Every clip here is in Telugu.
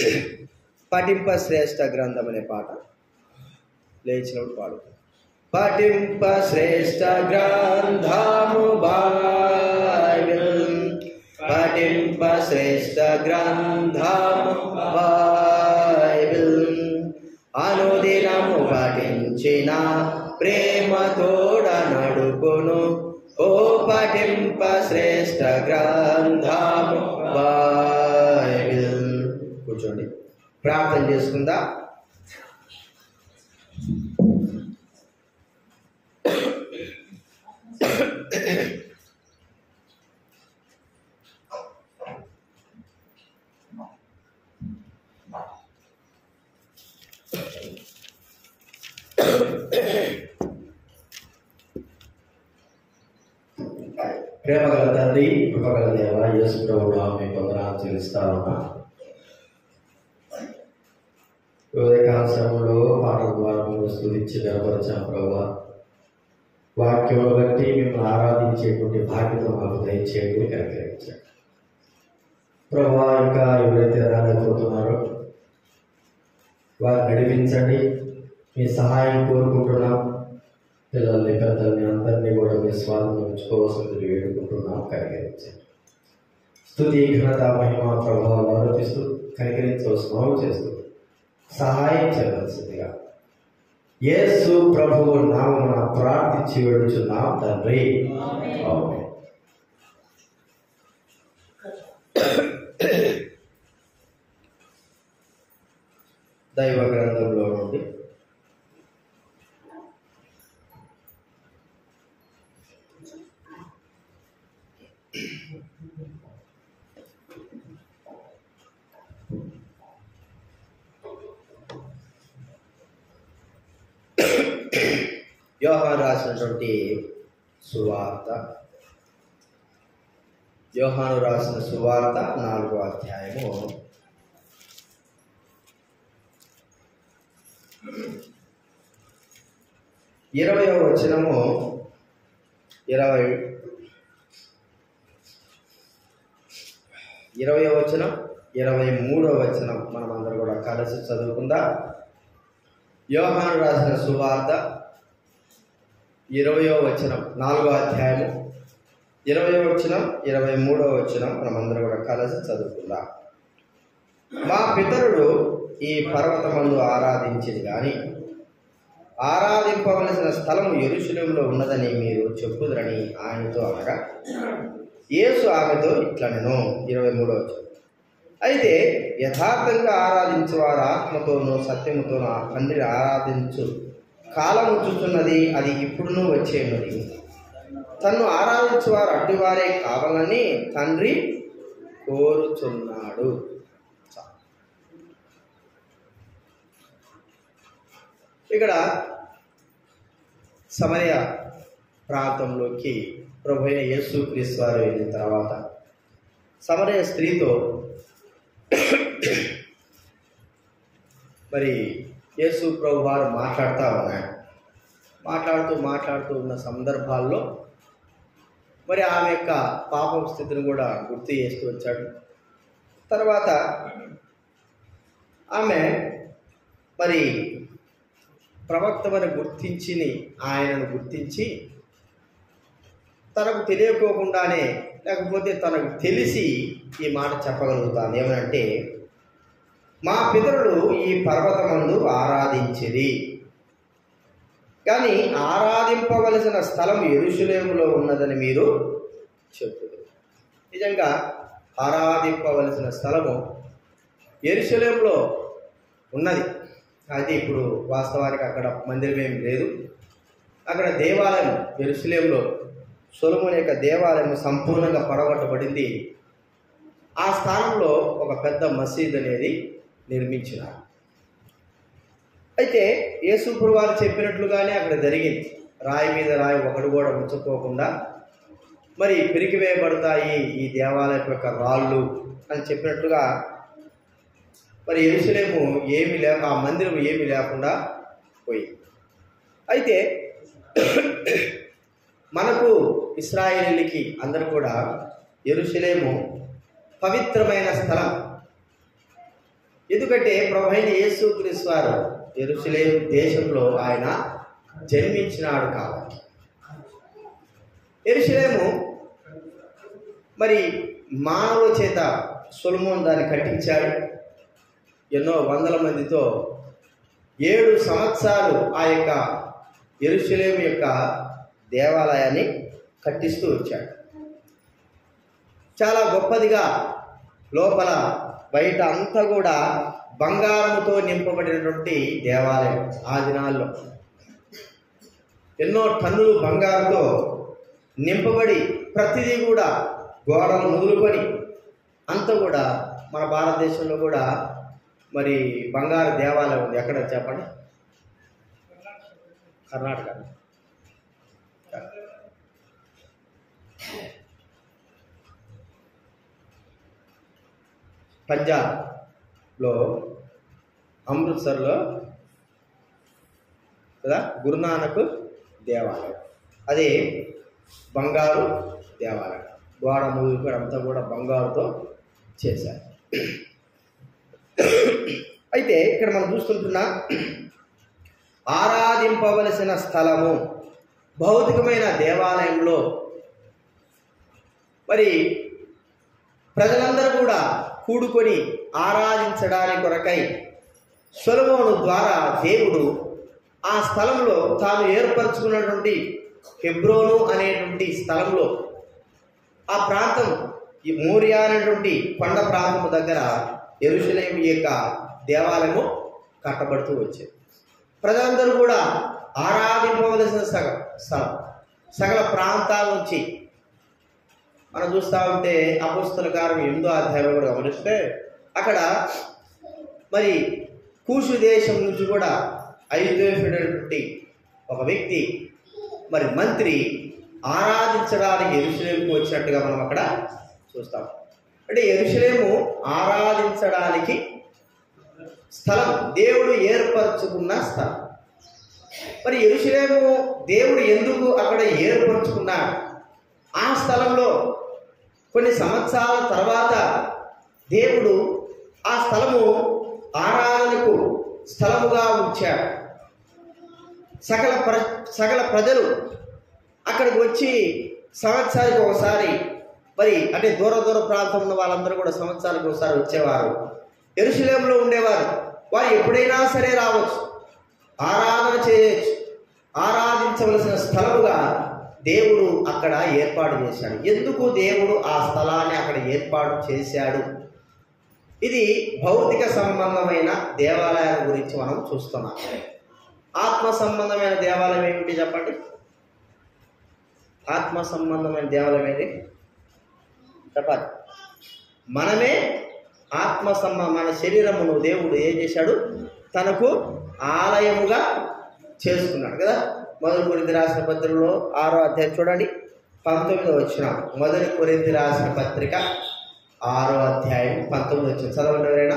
పఠింప శ్రేష్ఠ గ్రంథం అనే పాట లేచినప్పుడు పాడు పఠింప శ్రేష్ఠ గ్రంథము బైబిల్ పఠింప శ్రేష్ఠ గ్రంథము బైబిల్ అనుదినము పఠించిన ప్రేమ తోడ నడుపును ఓ పఠింప శ్రేష్ఠ గ్రంథము బైబిల్ కూర్చోండి ప్రార్థన చేసుకుందా ప్రేమగల తండ్రి కృపగల దేవ యేసు ప్రభుడు ఆమె పొందనాలు చెల్లిస్తా ఉన్నా ఉదయకాల సమయంలో పాటల ద్వారా మేము స్థుతించి నిలబరచాం ప్రభు వాక్యం బట్టి మిమ్మల్ని ఆరాధించేటువంటి బాధ్యత మాకు దయచేయండి కనికరించండి ప్రభా ఇంకా ఎవరైతే రాలేకపోతున్నారో వారు నడిపించండి మీ సహాయం కోరుకుంటున్నాం పిల్లల్ని పెద్దల్ని అందరినీ కూడా మీ స్వాధీనం ఉంచుకోవాల్సింది వేడుకుంటున్నాం కనికరించండి స్థుతి ఘనత మహిమ ప్రభావాలు ఆరోపిస్తూ కనికరించవలసిన చేస్తూ సహాయం చేయవలసిందిగా యేసు ప్రభువు నామమున ప్రార్థించి వేడుచున్నాం తండ్రి ఆమేన్. దైవ గ్రంథంలో నుండి యోహాన్ రాసినటువంటి సువార్త యోహాను రాసిన సువార్త నాలుగో అధ్యాయము ఇరవయో వచనము ఇరవై ఇరవై వచనం ఇరవై మూడో వచనం మనం అందరూ కూడా కలిసి చదువుకుందాం యోహాను రాసిన సువార్త ఇరవయో వచనం నాలుగో అధ్యాయము ఇరవై వచనం ఇరవై మూడో వచనం మనం అందరూ కూడా కలిసి చదువుకుందాం మా పితరుడు ఈ పర్వతమందు ఆరాధించింది కానీ ఆరాధింపవలసిన స్థలము ఎరుశలంలో ఉన్నదని మీరు చెప్పుదురని ఆయనతో అనగా యేసు ఆమెతో ఇట్లనెను ఇరవై మూడో వచనం అయితే యథార్థంగా ఆరాధించు వారు ఆత్మతోనూ సత్యముతోనూ ఆ తండ్రిని ఆరాధించు కాలము చూస్తున్నది అది ఇప్పుడునూ వచ్చేన్నది తన్ను ఆరాధించు వారు అడ్డువారే కావాలని తండ్రి కోరుచున్నాడు చా. ఇక్కడ సమయ ప్రాంతంలోకి ప్రభు అయిన యేసు క్రీస్తు వారు వెళ్ళిన తర్వాత సమరయ స్త్రీతో మరి యేసు ప్రభు వారు మాట్లాడుతూ ఉన్నాడు మాట్లాడుతూ మాట్లాడుతూ ఉన్న సందర్భాల్లో మరి ఆమె యొక్క పాపం స్థితిని కూడా గుర్తు చేస్తూ వచ్చాడు తర్వాత ఆమె మరి ప్రవక్తమని గుర్తించిని ఆయనను గుర్తించి తనకు తెలియకోకుండానే లేకపోతే తనకు తెలిసి ఈ మాట చెప్పగలుగుతాను ఏమనంటే మా పితరులు ఈ పర్వతమందు ఆరాధించిరి కానీ ఆరాధింపవలసిన స్థలం ఎరుషులేములో ఉన్నదని మీరు చెప్పుదు నిజంగా ఆరాధింపవలసిన స్థలము ఎరుషులేములో ఉన్నది అయితే ఇప్పుడు వాస్తవానికి అక్కడ మందిరం ఏం లేదు అక్కడ దేవాలయం ఎరుసలేంలో సొలముని యొక్క దేవాలయం సంపూర్ణంగా పడగొట్టబడింది ఆ స్థానంలో ఒక పెద్ద మసీద్ అనేది నిర్మించినారు అయితే యేసుప్రు వారు చెప్పినట్లుగానే అక్కడ జరిగింది రాయి మీద రాయి ఒకటి కూడా ఉంచుకోకుండా మరి పిరికివేయబడతాయి ఈ దేవాలయం యొక్క రాళ్ళు అని చెప్పినట్లుగా మరి ఎరుసలేము ఏమి లేక ఆ మందిరం ఏమి లేకుండా పోయింది అయితే మనకు ఇస్రాయేలీలకి అందరూ కూడా ఎరుసలేము పవిత్రమైన స్థలం ఎందుకంటే ప్రభు అయిన యేసు క్రీస్తు వారు ఎరుసలేం దేశంలో ఆయన జన్మించినాడు కాబట్టి ఎరుసలేము మరి మానవుల చేత సులమోన్ దాన్ని కట్టించాడు ఎన్నో వందల మందితో ఏడు సంవత్సరాలు ఆ యొక్క ఎరుసలేం యొక్క దేవాలయాన్ని కట్టిస్తూ వచ్చాడు చాలా గొప్పదిగా లోపల బయట అంతా కూడా బంగారముతో నింపబడినటువంటి దేవాలయం ఆ దినాల్లో ఎన్నో టన్నులు బంగారంతో నింపబడి ప్రతిదీ కూడా గోడలు మొదలుకొని అంతా కూడా మన భారతదేశంలో కూడా మరి బంగారు దేవాలయం ఉంది ఎక్కడ చెప్పండి కర్ణాటక పంజాబ్లో అమృత్సర్లో కదా గురునానక్ దేవాలయం అది బంగారు దేవాలయం గోడ ముగ్గు అంతా కూడా బంగారుతో చేశారు అయితే ఇక్కడ మనం చూస్తుంటున్నా ఆరాధింపవలసిన స్థలము భౌతికమైన దేవాలయంలో మరి ప్రజలందరూ కూడా కూడుకొని ఆరాధించడానికి కొరకై సొలమోను ద్వారా దేవుడు ఆ స్థలంలో తాను ఏర్పరచుకున్నటువంటి హెబ్రోను అనేటువంటి స్థలంలో ఆ ప్రాంతం ఈ మోరియా అనేటువంటి కొండ ప్రాంతం దగ్గర ఎరుసలేం యొక్క దేవాలయము కట్టబడుతూ వచ్చేది ప్రజలందరూ కూడా ఆరాధింపవలసిన సగ స్థలం సకల ప్రాంతాల నుంచి మనం చూస్తూ ఉంటే అపుస్తల కారం ఎనిమిదో అధ్యాయం కూడా గమనిస్తే అక్కడ మరి కూషు దేశం నుంచి కూడా ఐదోఫిడటువంటి ఒక వ్యక్తి మరి మంత్రి ఆరాధించడానికి ఎరుసలేముకు వచ్చినట్టుగా మనం అక్కడ చూస్తాం అంటే ఎరుసలేము ఆరాధించడానికి స్థలం దేవుడు ఏర్పరచుకున్న స్థలం మరి ఎరుసలేము దేవుడు ఎందుకు అక్కడ ఏర్పరచుకున్నాడు ఆ స్థలంలో కొన్ని సంవత్సరాల తర్వాత దేవుడు ఆ స్థలము ఆరాధనకు స్థలముగా ఉంచాడు సకల ప్ర సకల ప్రజలు అక్కడికి వచ్చి సంవత్సరానికి ఒకసారి మరి అంటే దూర దూర ప్రాంతం ఉన్న వాళ్ళందరూ కూడా సంవత్సరానికి ఒకసారి వచ్చేవారు ఎరుశలేంలో ఉండేవారు వారు ఎప్పుడైనా సరే రావచ్చు ఆరాధన చేయొచ్చు ఆరాధించవలసిన స్థలముగా దేవుడు అక్కడ ఏర్పాటు చేశాడు ఎందుకు దేవుడు ఆ స్థలాన్ని అక్కడ ఏర్పాటు చేశాడు ఇది భౌతిక సంబంధమైన దేవాలయాల గురించి మనం చూస్తున్నాం ఆత్మ సంబంధమైన దేవాలయం ఏమిటి చెప్పండి ఆత్మ సంబంధమైన దేవాలయం ఏది చెప్పాలి మనమే ఆత్మ సంబ మన శరీరమును దేవుడు ఏం చేశాడు తనకు ఆలయముగా చేసుకున్నాడు కదా మొదటి కొరింది రాసిన పత్రికలో ఆరో అధ్యాయం చూడండి పంతొమ్మిదో వచ్చిన మొదటి కొరింది రాసిన పత్రిక ఆరో అధ్యాయం పంతొమ్మిది వచ్చిన చదవండి ఎవరైనా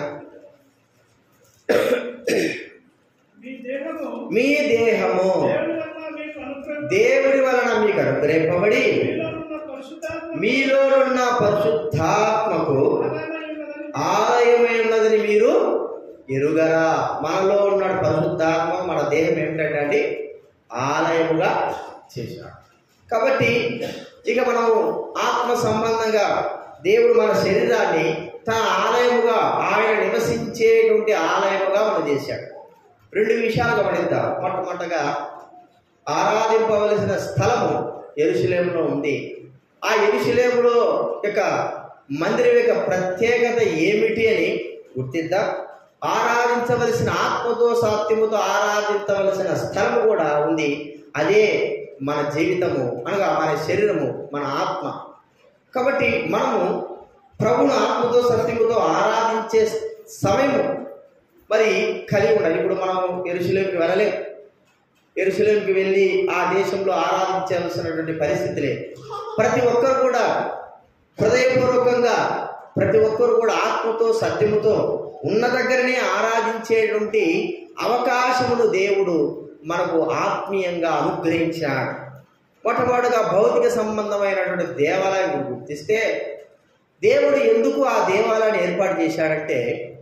మీ దేహము మీ దేహము దేవుని వలన దేవుడి వలన మీకు అనుగ్రహించబడి మీకు అనుగ్రహింపబడి మీలోనున్న పరిశుద్ధాత్మ మీలోనున్న పరిశుద్ధాత్మకు ఆలయమై ఉన్నదని ఆలయమై ఉన్నదని మీరు ఎరుగరా మనలో ఉన్న పరిశుద్ధాత్మ మన దేహం ఏమిటంటే అండి ఆలయముగా చేశాడు కాబట్టి ఇక మనం ఆత్మ సంబంధంగా దేవుడు మన శరీరాన్ని తన ఆలయముగా ఆయన నివసించేటువంటి ఆలయముగా మనం చేశాడు రెండు విషయాలు గమనిద్దాం మొట్టమొదటగా ఆరాధింపవలసిన స్థలము ఎరుశలేములో ఉంది ఆ ఎరుశలేములో యొక్క మందిరం యొక్క ప్రత్యేకత ఏమిటి అని గుర్తిద్దాం ఆరాధించవలసిన ఆత్మతో సాత్యముతో ఆరాధించవలసిన స్థలము కూడా ఉంది అదే మన జీవితము అనగా మన శరీరము మన ఆత్మ కాబట్టి మనము ప్రభును ఆత్మతో సత్యముతో ఆరాధించే సమయము మరి కలిగి ఉండాలి ఇప్పుడు మనం ఎరుసలేంకి వెళ్ళలేం ఎరుసలేంకి వెళ్ళి ఆ దేశంలో ఆరాధించాల్సినటువంటి పరిస్థితి లేదు ప్రతి ఒక్కరు కూడా హృదయపూర్వకంగా ప్రతి ఒక్కరు కూడా ఆత్మతో సత్యముతో ఉన్న దగ్గరనే ఆరాధించేటువంటి అవకాశమును దేవుడు మనకు ఆత్మీయంగా అనుగ్రహించాడు మొట్టమొదటిగా భౌతిక సంబంధమైనటువంటి దేవాలయం గుర్తిస్తే దేవుడు ఎందుకు ఆ దేవాలయాన్ని ఏర్పాటు చేశాడంటే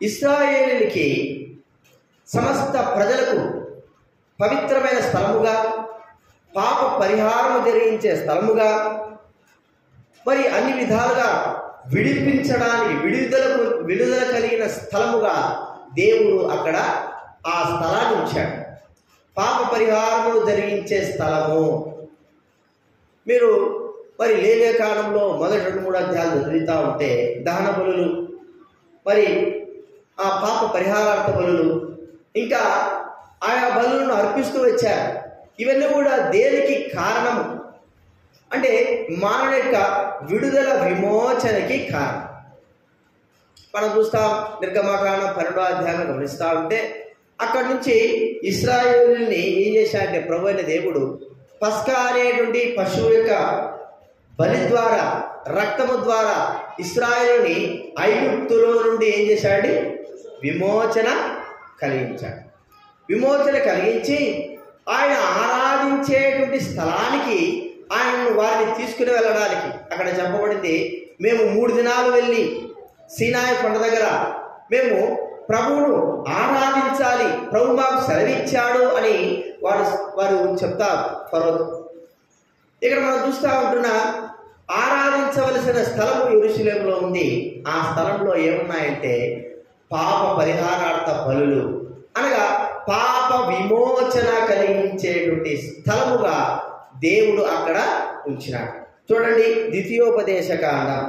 ఇస్రాయేలునికి సమస్త ప్రజలకు పవిత్రమైన స్థలముగా పాప పరిహారము జరిగించే స్థలముగా మరి అన్ని విధాలుగా విడిపించడానికి విడుదలకు విడుదల కలిగిన స్థలముగా దేవుడు అక్కడ ఆ స్థలాన్ని ఉంచాడు పాప పరిహారములు జరిగించే స్థలము మీరు మరి లేవే కాలంలో మొదటి రెండు మూడు అధ్యాయాలు చదువుతూ ఉంటే దహన బలులు మరి ఆ పాప పరిహారార్థ బలులు ఇంకా ఆయా బలులను అర్పిస్తూ వచ్చారు ఇవన్నీ కూడా దేనికి కారణము అంటే మానవ యొక్క విడుదల విమోచనకి కారణం మనం చూస్తాం నిర్గమకాండం పన్నెండో అధ్యాయం గమనిస్తూ ఉంటే అక్కడి నుంచి ఇస్రాయేల్ని ఏం చేశాడంటే ప్రభు అయిన దేవుడు పస్కా అనేటువంటి పశువు యొక్క బలి ద్వారా రక్తము ద్వారా ఇస్రాయేల్ని ఐగుప్తులో నుండి ఏం చేశాడు విమోచన కలిగించాడు విమోచన కలిగించి ఆయన ఆరాధించేటువంటి స్థలానికి ఆయనను వారిని తీసుకుని వెళ్ళడానికి అక్కడ చెప్పబడింది మేము మూడు దినాలు వెళ్ళి సీనాయి కొండ దగ్గర మేము ప్రభువును ఆరాధించాలి ప్రభు మాకు సెలవిచ్చాడు అని వారు వారు చెప్తారు ఫరోతో ఇక్కడ మనం చూస్తూ ఉంటున్నా ఆరాధించవలసిన స్థలము ఎరుశలేములో ఉంది ఆ స్థలంలో ఏమున్నాయంటే పాప పరిహారార్థ బలులు అనగా పాప విమోచన కలిగించేటువంటి స్థలముగా దేవుడు అక్కడ ఉంచినాడు చూడండి ద్వితీయోపదేశ కాండం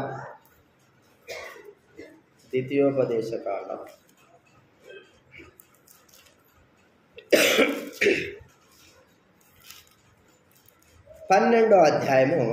ద్వితీయోపదేశ కాండం పన్నెండో అధ్యాయము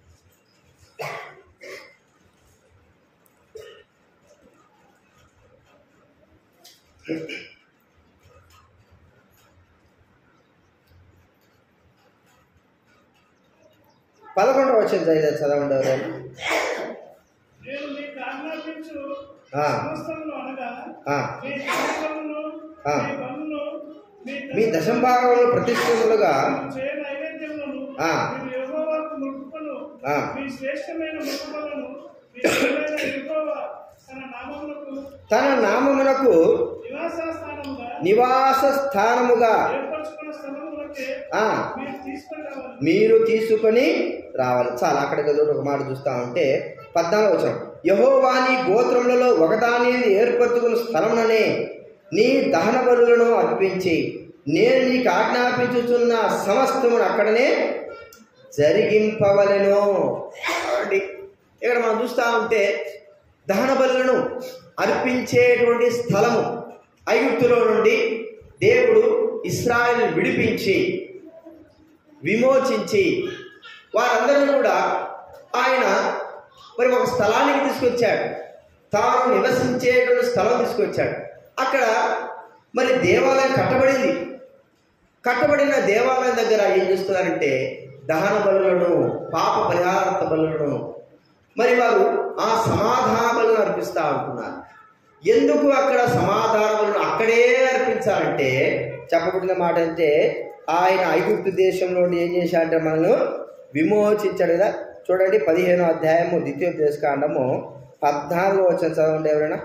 పదకొండవ వచ్చిన చదివే చదవండి ఎవరైనా నేను మీకు ఆజ్ఞాపించు ఆ. సమస్తమును అనగా ఆ, మీ దశంభాగమును, ఆ. మీ పన్నును, మీ దశంభాగంలో ప్రతిష్ఠితులుగా చేయ నైవేద్యములను ఆ. మీరు యెహోవాకు మొక్కుకొను ఆ. మీ శ్రేష్టమైన మొక్కుబలను మీ దేవుడైన యెహోవా తన నామమునకు తన నామమునకు నివాస స్థానముగా నివాస స్థానముగా ఏర్పరచుకున్న స్థలములకే ఆ, మీరు తీసుకొని రావాలి మీరు తీసుకొని రావాలి చాలా అక్కడ చదువు ఒక మాట చూస్తా ఉంటే పద్నాలుగు వచ్చిన యహోవాని గోత్రములలో ఒకదానిని ఏర్పరచుకున్న స్థలముననే నీ దహన బలులను అర్పించి నేను నీకు ఆజ్ఞాపించుచున్న సమస్తమును అక్కడనే జరిగింపవలెను కాబట్టి ఇక్కడ మనం చూస్తూ ఉంటే దహన బలులను అర్పించేటువంటి స్థలము ఐగుప్తులో నుండి దేవుడు ఇస్రాయల్ విడిపించి విమోచించి వారందరినీ కూడా ఆయన మరి ఒక స్థలానికి తీసుకొచ్చాడు తాను నివసించేటువంటి స్థలం తీసుకొచ్చాడు అక్కడ మరి దేవాలయం కట్టబడింది కట్టబడిన దేవాలయం దగ్గర ఏం చేస్తున్నారంటే దహన బలులను పాప పరిహారార్థ బలులను మరి వారు ఆ సమాధాన బలులను అర్పిస్తూ ఉంటున్నారు ఎందుకు అక్కడ సమాధాన బలులను అక్కడే అర్పించాలంటే చెప్పబడిన మాట అంటే ఆయన ఐగుప్తు దేశంలో నుండి ఏం చేశాడంటే మనల్ని విమోచించాడు కదా చూడండి పదిహేనో అధ్యాయము ద్వితీయ దేశకాండము పద్నాలుగో వచ్చిన చదవండి ఎవరైనా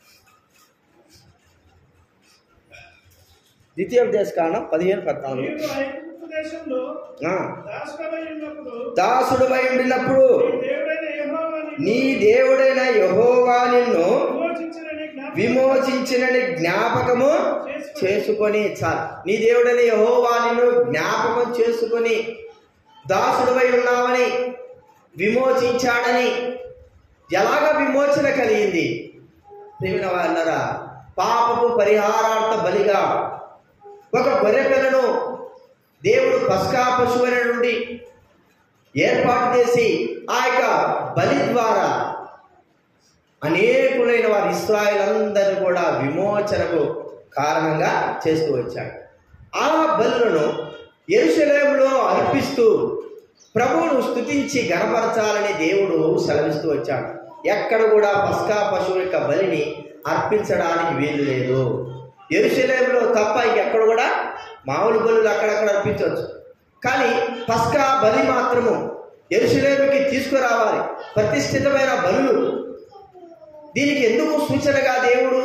ద్వితీయ దేశకాండం పదిహేను పద్నాలుగు మీరు ఐగుప్తు దేశంలో ఆ, దాసుడై ఉన్నప్పుడు దాసుడు ఉండినప్పుడు మీ దేవుడైన యెహోవాని నీ దేవుడైన యహోవా నిన్ను విమోచించనని జ్ఞాపకం విమోచించినని జ్ఞాపకము చేసుకొని చాలు నీ దేవుడైన యహోవా నిన్ను జ్ఞాపకం చేసుకొని దాసుడువై ఉన్నావని విమోచించాడని ఎలాగ విమోచన కలిగింది ప్రేమిన వాళ్ళరా పాపపు పరిహారార్థ బలిగా ఒక గొర్రె పిల్లను దేవుడు పస్కా పశువుల నుండి ఏర్పాటు చేసి ఆ యొక్క బలి ద్వారా అనేకులైన వారి ఇస్రాయలందరూ కూడా విమోచనకు కారణంగా చేస్తూ వచ్చాడు ఆ బలులను ఎరుశలేములో అర్పిస్తూ ప్రభువును స్తుతించి గణపరచాలని దేవుడు సెలవిస్తూ వచ్చాడు ఎక్కడ కూడా పస్కా పశువు యొక్క బలిని అర్పించడానికి వీలు లేదు ఎరుశలేములో తప్ప ఇంకెక్కడ కూడా మామూలు బలులు అక్కడక్కడ అర్పించవచ్చు కానీ పస్కా బలి మాత్రము ఎరుశలేముకి తీసుకురావాలి ప్రతిష్ఠితమైన బలులు దీనికి ఎందుకు సూచనగా దేవుడు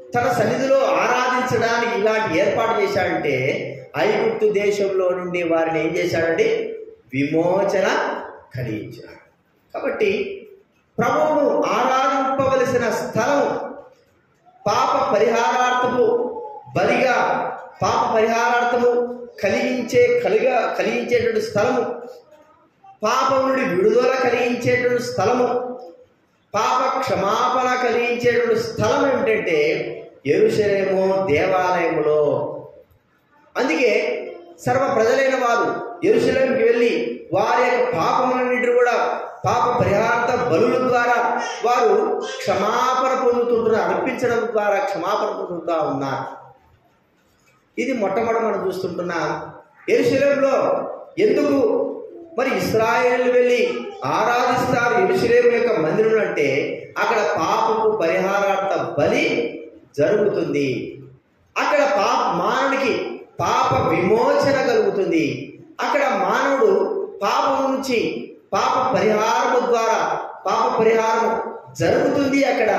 తన సన్నిధిలో ఆరాధించడానికి ఇలాంటి ఏర్పాటు చేశాడంటే ఐగుప్తు దేశంలో నుండి వారిని ఏం చేశాడండి విమోచన కలిగించాడు కాబట్టి ప్రభువును ఆరాధింపవలసిన స్థలం పాప పరిహారార్థము బలిగా పాప పరిహారార్థము కలిగించే కలిగా కలిగించేటువంటి స్థలము పాపం నుండి విడుదల కలిగించేటువంటి స్థలము పాప క్షమాపణ కలిగించేటువంటి స్థలం ఏమిటంటే ఎరుషలేము దేవాలయములో అందుకే సర్వ ప్రజలైన వారు ఎరుశలంకి వెళ్ళి వారి యొక్క పాపములన్నింటినీ కూడా పాప పరిహార్థ బలుల ద్వారా వారు క్షమాపణ పొందుతుంటున్నారు అర్పించడం ద్వారా క్షమాపణ పొందుతూ ఉన్నారు ఇది మొట్టమొదటి మనం చూస్తుంటున్నాం ఎరుశలంలో ఎందుకు మరి ఇస్రాయేల్ వెళ్ళి ఆరాధిస్తారు ఎరుశలేం యొక్క మందిరం అంటే అక్కడ పాపపు పరిహారార్థ బలి జరుగుతుంది అక్కడ పాప మానవునికి పాప విమోచన కలుగుతుంది అక్కడ మానవుడు పాపం నుంచి పాప పరిహారము ద్వారా పాప పరిహారం జరుగుతుంది అక్కడ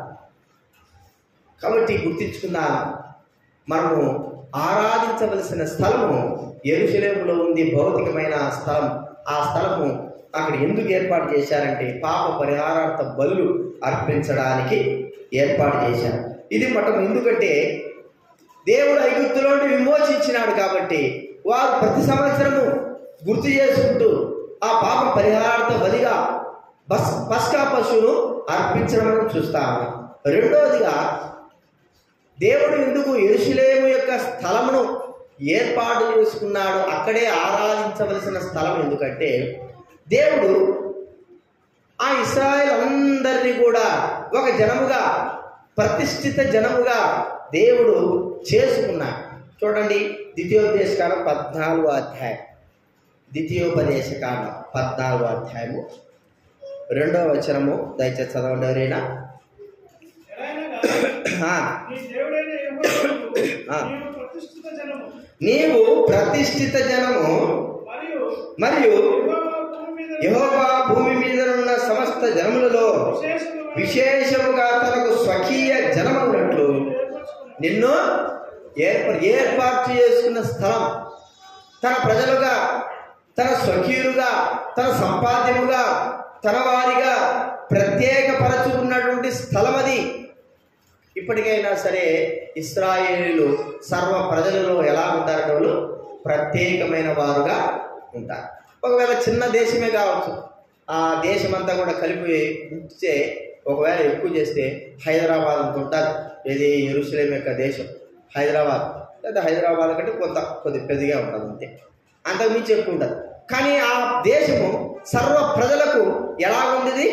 కాబట్టి గుర్తించుకుందాం మనము ఆరాధించవలసిన స్థలము ఎరుశలేములో ఉంది భౌతికమైన స్థలం ఆ స్థలము అక్కడ ఎందుకు ఏర్పాటు చేశారంటే పాప పరిహారార్థ బలు అర్పించడానికి ఏర్పాటు చేశారు ఇది మటం ఎందుకంటే దేవుడు ఐగుప్తులో నుండి విమోచించినాడు కాబట్టి వారు ప్రతి సంవత్సరము గుర్తు చేసుకుంటూ ఆ పాప పరిహారార్థ బలిగా బస్ పస్కా పశువును అర్పించడం మనం చూస్తాము రెండవదిగా దేవుడు ఎందుకు ఎరుషులేము యొక్క స్థలమును ఏర్పాటు చేసుకున్నాడు అక్కడే ఆరాధించవలసిన స్థలం ఎందుకంటే దేవుడు ఆ ఇస్రాయల్ అందరినీ కూడా ఒక జనముగా ప్రతిష్ఠిత జనముగా దేవుడు చేసుకున్నాడు చూడండి ద్వితీయోపదేశకాలం పద్నాలుగో అధ్యాయం ద్వితీయోపదేశకాలం పద్నాలుగో అధ్యాయము రెండవ వచనము దయచేసి చదవండి ఎవరైనా ఎలాగనగా ఆ, నీ దేవుడైన యెహోవాకు ఆ. నీవు ప్రతిష్ఠిత జనము నీవు ప్రతిష్ఠిత జనము మరియు మరియు యెహోవా భూమి మీద యెహోవా భూమి మీద ఉన్న సమస్త జనములలో విశేషముగా విశేషముగా తనకు స్వకీయ జనమన్నట్లు ఏర్పరచుకున్నాడు. నిన్ను ఏర్ప ఏర్పాటు చేసుకున్న స్థలం తన ప్రజలుగా తన స్వకీయులుగా తన సంపాద్యముగా తన వారిగా ప్రత్యేకపరచుకున్నటువంటి స్థలం అది ఇప్పటికైనా సరే ఇస్రాయేలీలు సర్వ ప్రజలలో ఎలా ఉంటారు వాళ్ళు ప్రత్యేకమైన వారుగా ఉంటారు ఒకవేళ చిన్న దేశమే కావచ్చు ఆ దేశమంతా కూడా కలిపి ఉంచితే ఒకవేళ ఎక్కువ చేస్తే హైదరాబాద్ అంత ఉంటుంది ఇది ఎరుసలేం యొక్క దేశం హైదరాబాద్ లేదా హైదరాబాద్ కంటే కొంత కొద్ది పెద్దగా ఉంటుంది అంతే అంతకు మించి ఎక్కువ ఉంటుంది కానీ ఆ దేశము సర్వ ప్రజలకు ఎలా ఉంది ఇది?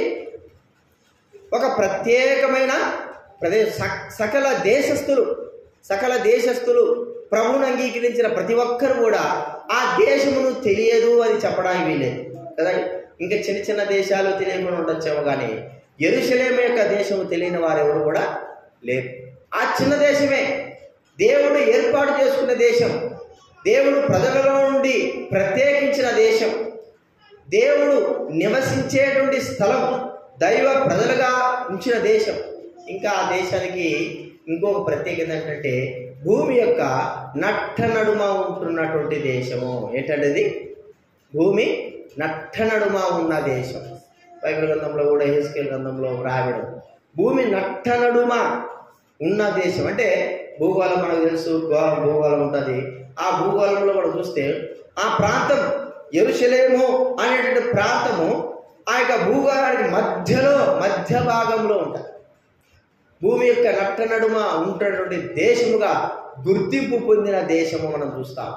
ఒక ప్రత్యేకమైన ప్రదేశ స- సకల దేశస్థులు సకల దేశస్థులు ప్రభువును అంగీకరించిన ప్రతి ఒక్కరు కూడా ఆ దేశమును తెలియదు అని చెప్పడానికి వీలేదు కదా ఇంకా చిన్న చిన్న దేశాలు తెలియకుండా ఉండొచ్చేమో కానీ ఎరుసలేం యొక్క దేశము తెలియని వారెవరు కూడా లేరు ఆ చిన్న దేశమే దేవుడు ఏర్పాటు చేసుకున్న దేశం దేవుడు ప్రజలలో నుండి ప్రత్యేకించిన దేశం దేవుడు నివసించేటువంటి స్థలం దైవ ప్రజలుగా ఉంచిన దేశం ఇంకా ఆ దేశానికి ఇంకొక ప్రత్యేకత ఏంటంటే భూమి యొక్క నట్ట నడుమ ఉంటున్నటువంటి దేశము ఏంటంటే ఇది భూమి నట్ట నడుమ ఉన్న దేశం బైబిల్ గ్రంథంలో కూడా హెస్కేల్ గ్రంథంలో రాయడం భూమి నట్ట నడుమ ఉన్న దేశం అంటే భూగోళం మనకు తెలుసు గో- భూగోళం ఉంటుంది ఆ భూగోళంలో మనం చూస్తే ఆ ప్రాంతం ఎరుసలేము అనేటువంటి ప్రాంతము ఆ యొక్క భూగోళానికి మధ్యలో మధ్య భాగంలో ఉంటుంది భూమి యొక్క నట్ట నడుమ ఉంటున్నటువంటి దేశముగా గుర్తింపు పొందిన దేశము మనం చూస్తాం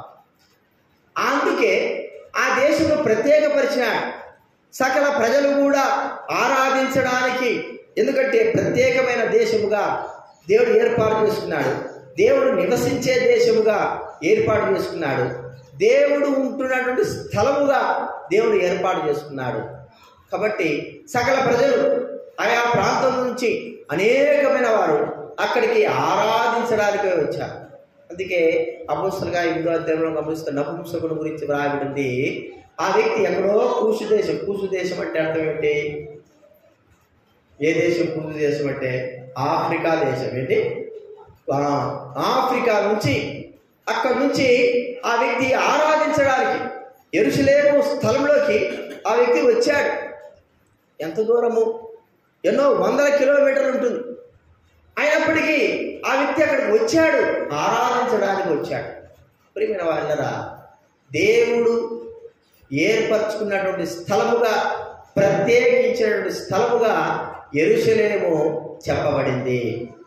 అందుకే ఆ దేశము ప్రత్యేకపరిచిన సకల ప్రజలు కూడా ఆరాధించడానికి ఎందుకంటే ప్రత్యేకమైన దేశముగా దేవుడు ఏర్పాటు చేసుకున్నాడు దేవుడు నివసించే దేశముగా ఏర్పాటు చేసుకున్నాడు దేవుడు ఉంటున్నటువంటి స్థలముగా దేవుడు ఏర్పాటు చేసుకున్నాడు కాబట్టి సకల ప్రజలు ఆయా ప్రాంతం నుంచి అనేకమైన వారు అక్కడికి ఆరాధించడానికే వచ్చారు అందుకే అపోస్తులుగా ఇందో అధ్యాయంలో గమనిస్తున్న నపుంసకుడు గురించి వ్రాయబడింది ఆ వ్యక్తి ఎక్కడో కూసు దేశం కూసు దేశం అంటే అర్థం ఏంటి ఏ దేశం కూసు దేశం అంటే ఆఫ్రికా దేశం ఏంటి ఆ, ఆఫ్రికా నుంచి అక్కడి నుంచి ఆ వ్యక్తి ఆరాధించడానికి ఎరుసలేము స్థలంలోకి ఆ వ్యక్తి వచ్చాడు ఎంత దూరము ఎన్నో వందల కిలోమీటర్లు ఉంటుంది అయినప్పటికీ ఆ వ్యక్తి అక్కడికి వచ్చాడు ఆరాధించడానికి వచ్చాడు ప్రియమైన వాళ్ళరా దేవుడు ఏర్పరచుకున్నటువంటి స్థలముగా ప్రత్యేకించినటువంటి స్థలముగా ఎరుసలేము చెప్పబడింది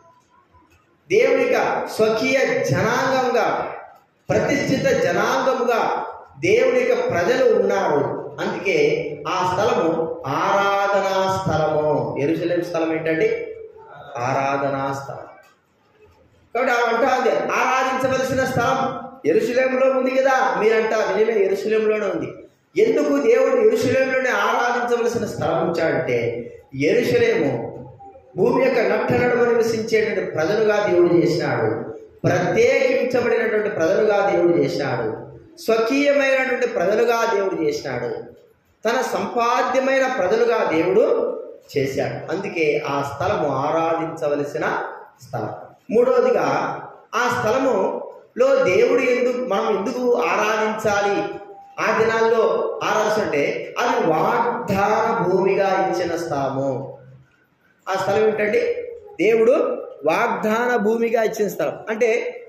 దేవునిక స్వకీయ జనాంగంగా ప్రతిష్ఠిత జనాంగముగా దేవునిక ప్రజలు ఉన్నారు అందుకే ఆ స్థలము ఆరాధనా స్థలము ఎరుసలేం స్థలం ఏంటండి ఆరాధనా స్థలం కాబట్టి ఆమె అంటాంది ఆరాధించవలసిన స్థలం ఎరుసలేంలో ఉంది కదా మీరంటా నిజమే ఎరుసలేంలోనే ఉంది ఎందుకు దేవుడు ఎరుసలేంలోనే ఆరాధించవలసిన స్థలం ఉంచాడంటే ఎరుసలేము భూమి యొక్క నట్ట నడుమ నివసించేటువంటి ప్రజలుగా దేవుడు చేసినాడు ప్రత్యేకించబడినటువంటి ప్రజలుగా దేవుడు చేసినాడు స్వకీయమైనటువంటి ప్రజలుగా దేవుడు చేసినాడు తన సంపాద్యమైన ప్రజలుగా దేవుడు చేశాడు అందుకే ఆ స్థలము ఆరాధించవలసిన స్థలం మూడవదిగా ఆ స్థలములో దేవుడు ఎందుకు మనం ఎందుకు ఆరాధించాలి ఆ దినాల్లో ఆరాధించంటే అది వాగ్దాన భూమిగా ఇచ్చిన స్థలము ఆ స్థలం ఏంటంటే దేవుడు వాగ్దాన భూమిగా ఇచ్చిన స్థలం అంటే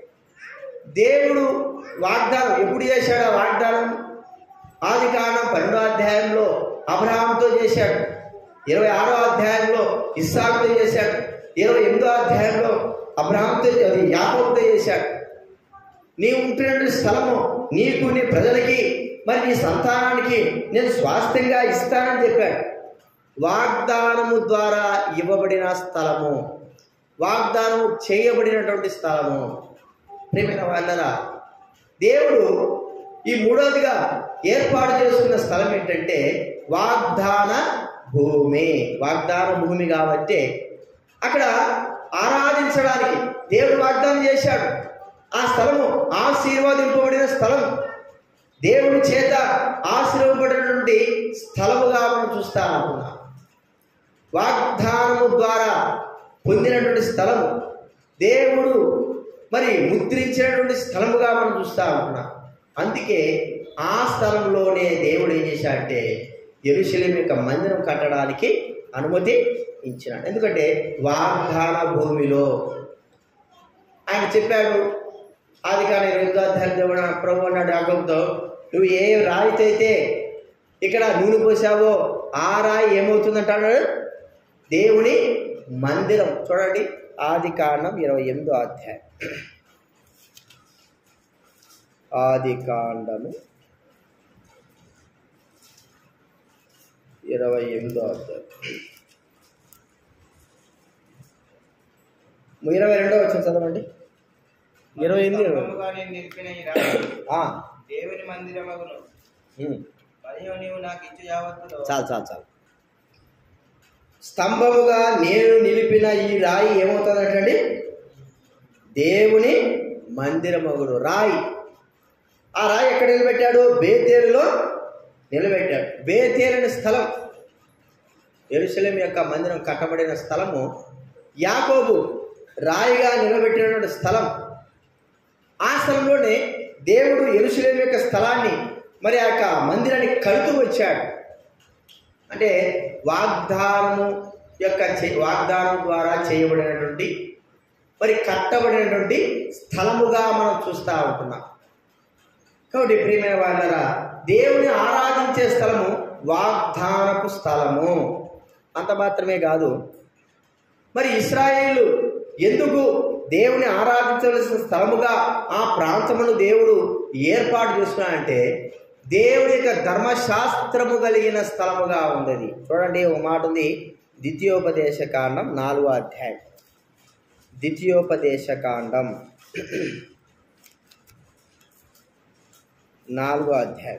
దేవుడు వాగ్దానం ఎప్పుడు చేశాడు ఆ వాగ్దానం ఆది కాండం పన్నెండో అధ్యాయంలో అబ్రహాంతో చేశాడు ఇరవై ఆరో అధ్యాయంలో ఇస్సాకుతో చేశాడు ఇరవై ఎనిమిదో అధ్యాయంలో అబ్రహాంతో అది యాకోబుతో చేశాడు నీవు ఉంటున్న స్థలము నీకు నీ ప్రజలకి మరి నీ సంతానానికి నేను స్వాస్థ్యంగా ఇస్తానని చెప్పాడు వాగ్దానము ద్వారా ఇవ్వబడిన స్థలము వాగ్దానము చేయబడినటువంటి స్థలము ప్రేమైన వాళ్ళరా దేవుడు ఈ మూడవదిగా ఏర్పాటు చేసుకున్న స్థలం ఏంటంటే వాగ్దాన భూమి వాగ్దాన భూమి కాబట్టి అక్కడ ఆరాధించడానికి దేవుడు వాగ్దానం చేశాడు ఆ స్థలము ఆశీర్వదింపబడిన స్థలం దేవుని చేత ఆశీర్వబడినటువంటి స్థలముగా మనం చూస్తా ఉంటున్నాం వాగ్దానము ద్వారా పొందినటువంటి స్థలము దేవుడు మరి ముద్రించినటువంటి స్థలముగా మనం చూస్తా ఉంటున్నాం అందుకే ఆ స్థలంలోనే దేవుడు ఏం చేశాడంటే ఎరుశలేం యొక్క మందిరం కట్టడానికి అనుమతి ఇచ్చినాడు ఎందుకంటే వాగ్దాన భూమిలో ఆయన చెప్పాడు ఆది కానీ రెండో అధ్యాయం దేవుడు ప్రభు అన్నాడు యాకోబుతో నువ్వు ఏ రాయితో అయితే ఇక్కడ నూనె పోసావో ఆ రాయి ఏమవుతుందంటాడు దేవుని మందిరం చూడండి ఆది కాండం ఇరవై ఎనిమిదో అధ్యాయం ఆది కాండము ఇరవై ఎనిమిదో అధ్యాయం ఇరవై రెండో వచ్చిన చదవండి ఇరవై ఎనిమిది ఇరవై స్తంభముగా నేను నిలిపిన ఈ రాయి ఆ, దేవుని మందిరమగును ఉమ్. మరియు నీవు నాకు ఇచ్చు యావత్తులో చాలు చాలు చాలు స్తంభముగా నేను నిలిపిన ఈ రాయి ఏమవుతుందంటండి దేవుని మందిరమగుడు రాయి ఆ రాయి ఎక్కడ నిలబెట్టాడు బేతేలులో నిలబెట్టాడు బేతేలు అనే స్థలం ఎరుసలేం యొక్క మందిరం కట్టబడిన స్థలము యాకోబు రాయిగా నిలబెట్టినటువంటి స్థలం ఆ స్థలంలోనే దేవుడు ఎరుసలేం యొక్క స్థలాన్ని మరి ఆ యొక్క మందిరాన్ని కడుతూ వచ్చాడు అంటే వాగ్దానము యొక్క చే- వాగ్దానం ద్వారా చేయబడినటువంటి మరి కట్టబడినటువంటి స్థలముగా మనం చూస్తూ ఉంటున్నాం కాబట్టి ప్రియమైన వాళ్ళరా దేవుని ఆరాధించే స్థలము వాగ్దానపు స్థలము అంత మాత్రమే కాదు మరి ఇస్రాయేలు ఎందుకు దేవుని ఆరాధించవలసిన స్థలముగా ఆ ప్రాంతమును దేవుడు ఏర్పాటు చేసుకున్నాడంటే దేవుని యొక్క ధర్మశాస్త్రము కలిగిన స్థలముగా ఉన్నది చూడండి ఒక మాట ఉంది ద్వితీయోపదేశ కాండం నాలుగో అధ్యాయం ద్వితీయోపదేశ కాండం నాలుగో అధ్యాయం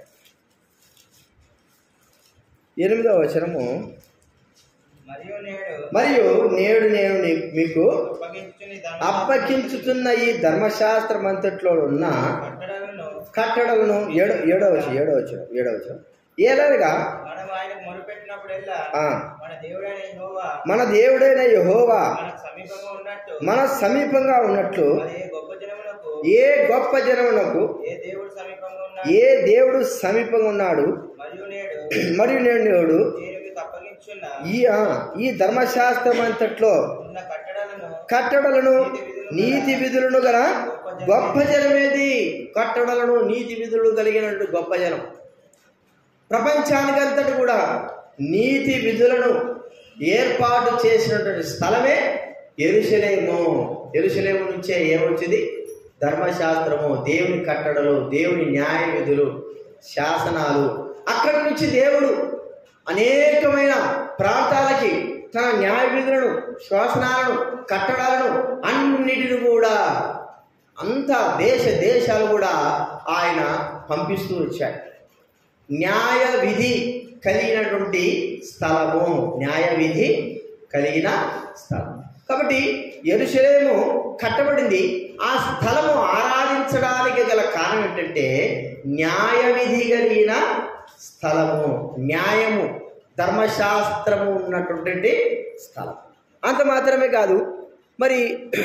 ఎనిమిదవ వచనము మరియు నేడు మరియు నేడు నేను నీ- మీకు అప్పగించుని అప్పగించుతున్న ఈ ధర్మశాస్త్రం అంతట్లో ఉన్న కట్టడలను కట్టడలను ఏడో ఏడో వచ్చి ఏడో వచ్చిన ఏడో వచ్చిన ఏలనగా మనం ఆయనకు మొరుపెట్టినప్పుడల్లా ఆ, మన దేవుడైన యెహోవా మన దేవుడైన యహోవా మనకు సమీపంగా ఉన్నట్టు మన సమీపంగా ఉన్నట్లు మరి ఏ గొప్ప జనములకు ఏ గొప్ప జనమునకు ఏ దేవుడు సమీపంగా ఉన్నా ఏ దేవుడు సమీపంగా ఉన్నాడు మరియు నేడు మరియు నేను నేడు నేను మీకు అప్పగించున్న ఈ ఆ, ఈ ధర్మశాస్త్రం అంతట్లో ఉన్న కట్టడాలను కట్టడలను నీతి విధులను గల గొప్ప జనమేది కట్టడలను నీతి విధులు కలిగినట్టు గొప్ప జనం ప్రపంచానికంతటి కూడా నీతి విధులను ఏర్పాటు చేసినటువంటి స్థలమే ఎరుసలేము ఎరుసలేము నుంచే ఏమొచ్చింది ధర్మశాస్త్రము దేవుని కట్టడలు దేవుని న్యాయ విధులు శాసనాలు అక్కడి నుంచి దేవుడు అనేకమైన ప్రాంతాలకి తన న్యాయ విధులను శాసనాలను కట్టడాలను అన్నిటిని కూడా అంతా దేశ దేశాలు కూడా ఆయన పంపిస్తూ వచ్చాడు న్యాయ విధి కలిగినటువంటి స్థలము న్యాయ విధి కలిగిన స్థలం కాబట్టి ఎరుసలేము కట్టబడింది ఆ స్థలము ఆరాధించడానికి గల కారణం ఏంటంటే న్యాయ విధి కలిగిన స్థలము న్యాయము ధర్మశాస్త్రము ఉన్నటువంటి స్థలం అంత మాత్రమే కాదు మరి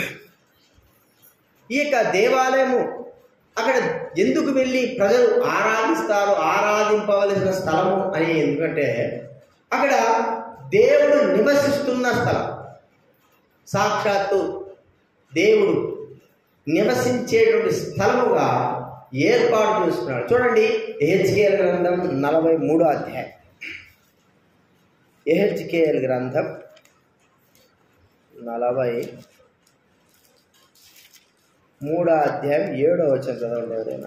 ఈ యొక్క దేవాలయము అక్కడ ఎందుకు వెళ్ళి ప్రజలు ఆరాధిస్తారు ఆరాధింపవలసిన స్థలము అని ఎందుకంటే అక్కడ దేవుడు నివసిస్తున్న స్థలం సాక్షాత్తు దేవుడు నివసించేటువంటి స్థలముగా ఏర్పాటు చేసుకున్నాడు చూడండి ఎహెచ్కేఎల్ గ్రంథం నలభై మూడో అధ్యాయం ఎహెచ్కేఎల్ గ్రంథం నలభై మూడో అధ్యాయం ఏడో వచ్చిన చదవండి ఎవరైనా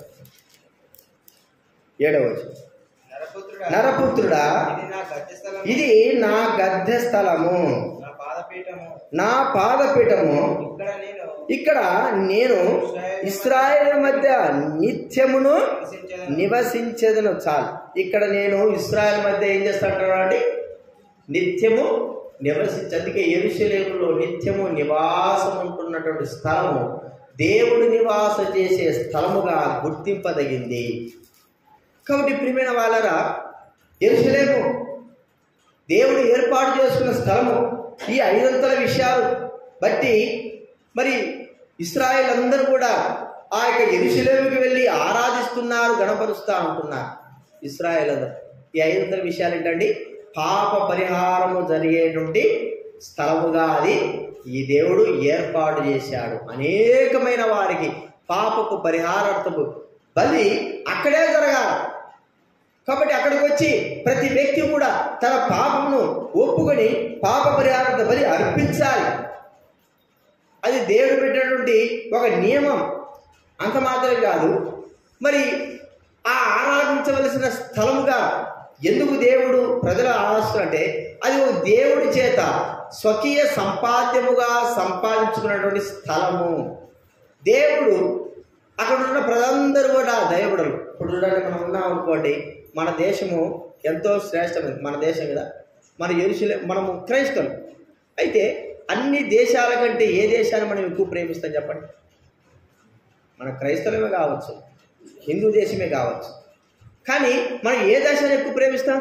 ఏడో వచ్చిన నరపుత్రుడా నరపుత్రుడా ఇది నా గద్దె స్థలం ఇది నా గద్దె స్థలము నా పాదపీఠము నా పాదపీఠము ఇక్కడ నేను ఇక్కడ నేను ఇస్రాయేల్ మధ్య నిత్యమును నివసించేదను. నివసించేదను చాలు ఇక్కడ నేను ఇస్రాయేల్ మధ్య ఏం చేస్తాంటాను అండి నిత్యము నివసించి అందుకే ఎరుశలేములో నిత్యము నివాసం ఉంటున్నటువంటి స్థలము దేవుడు నివాస చేసే స్థలముగా గుర్తింపదగింది కాబట్టి ప్రియమైన వాళ్ళరా ఎరుసలేము దేవుడు ఏర్పాటు చేసుకున్న స్థలము ఈ ఐదంతల విషయాలు బట్టి మరి ఇస్రాయేల్ అందరూ కూడా ఆ యొక్క ఎరుసలేముకి వెళ్ళి ఆరాధిస్తున్నారు గణపరుస్తా ఉంటున్నారు ఇస్రాయేల్ అందరూ ఈ ఐదంతల విషయాలు ఏంటండి పాప పరిహారము జరిగేటువంటి స్థలముగా అది ఈ దేవుడు ఏర్పాటు చేశాడు అనేకమైన వారికి పాపపు పరిహారార్థము బలి అక్కడే జరగాలి కాబట్టి అక్కడికి వచ్చి ప్రతి వ్యక్తి కూడా తన పాపమును ఒప్పుకొని పాప పరిహారార్థ బలి అర్పించాలి అది దేవుడు పెట్టినటువంటి ఒక నియమం అంత మాత్రమే కాదు మరి ఆ ఆరాధించవలసిన స్థలముగా ఎందుకు దేవుడు ప్రజలు ఆరాధిస్తున్నారంటే అది ఒక దేవుడి చేత స్వకీయ సంపాద్యముగా సంపాదించుకున్నటువంటి స్థలము దేవుడు అక్కడ ఉన్న ప్రజలందరూ కూడా దయబడరు ఇప్పుడు చూడండి మనం ఉన్నాం అనుకోండి మన దేశము ఎంతో శ్రేష్టమైనది మన దేశం మీద మన ఎరుసలే మనము క్రైస్తవులు అయితే అన్ని దేశాల కంటే ఏ దేశాన్ని మనం ఎక్కువ ప్రేమిస్తాం చెప్పండి మన క్రైస్తవమే కావచ్చు హిందూ దేశమే కావచ్చు కానీ మనం ఏ దేశాన్ని ఎక్కువ ప్రేమిస్తాం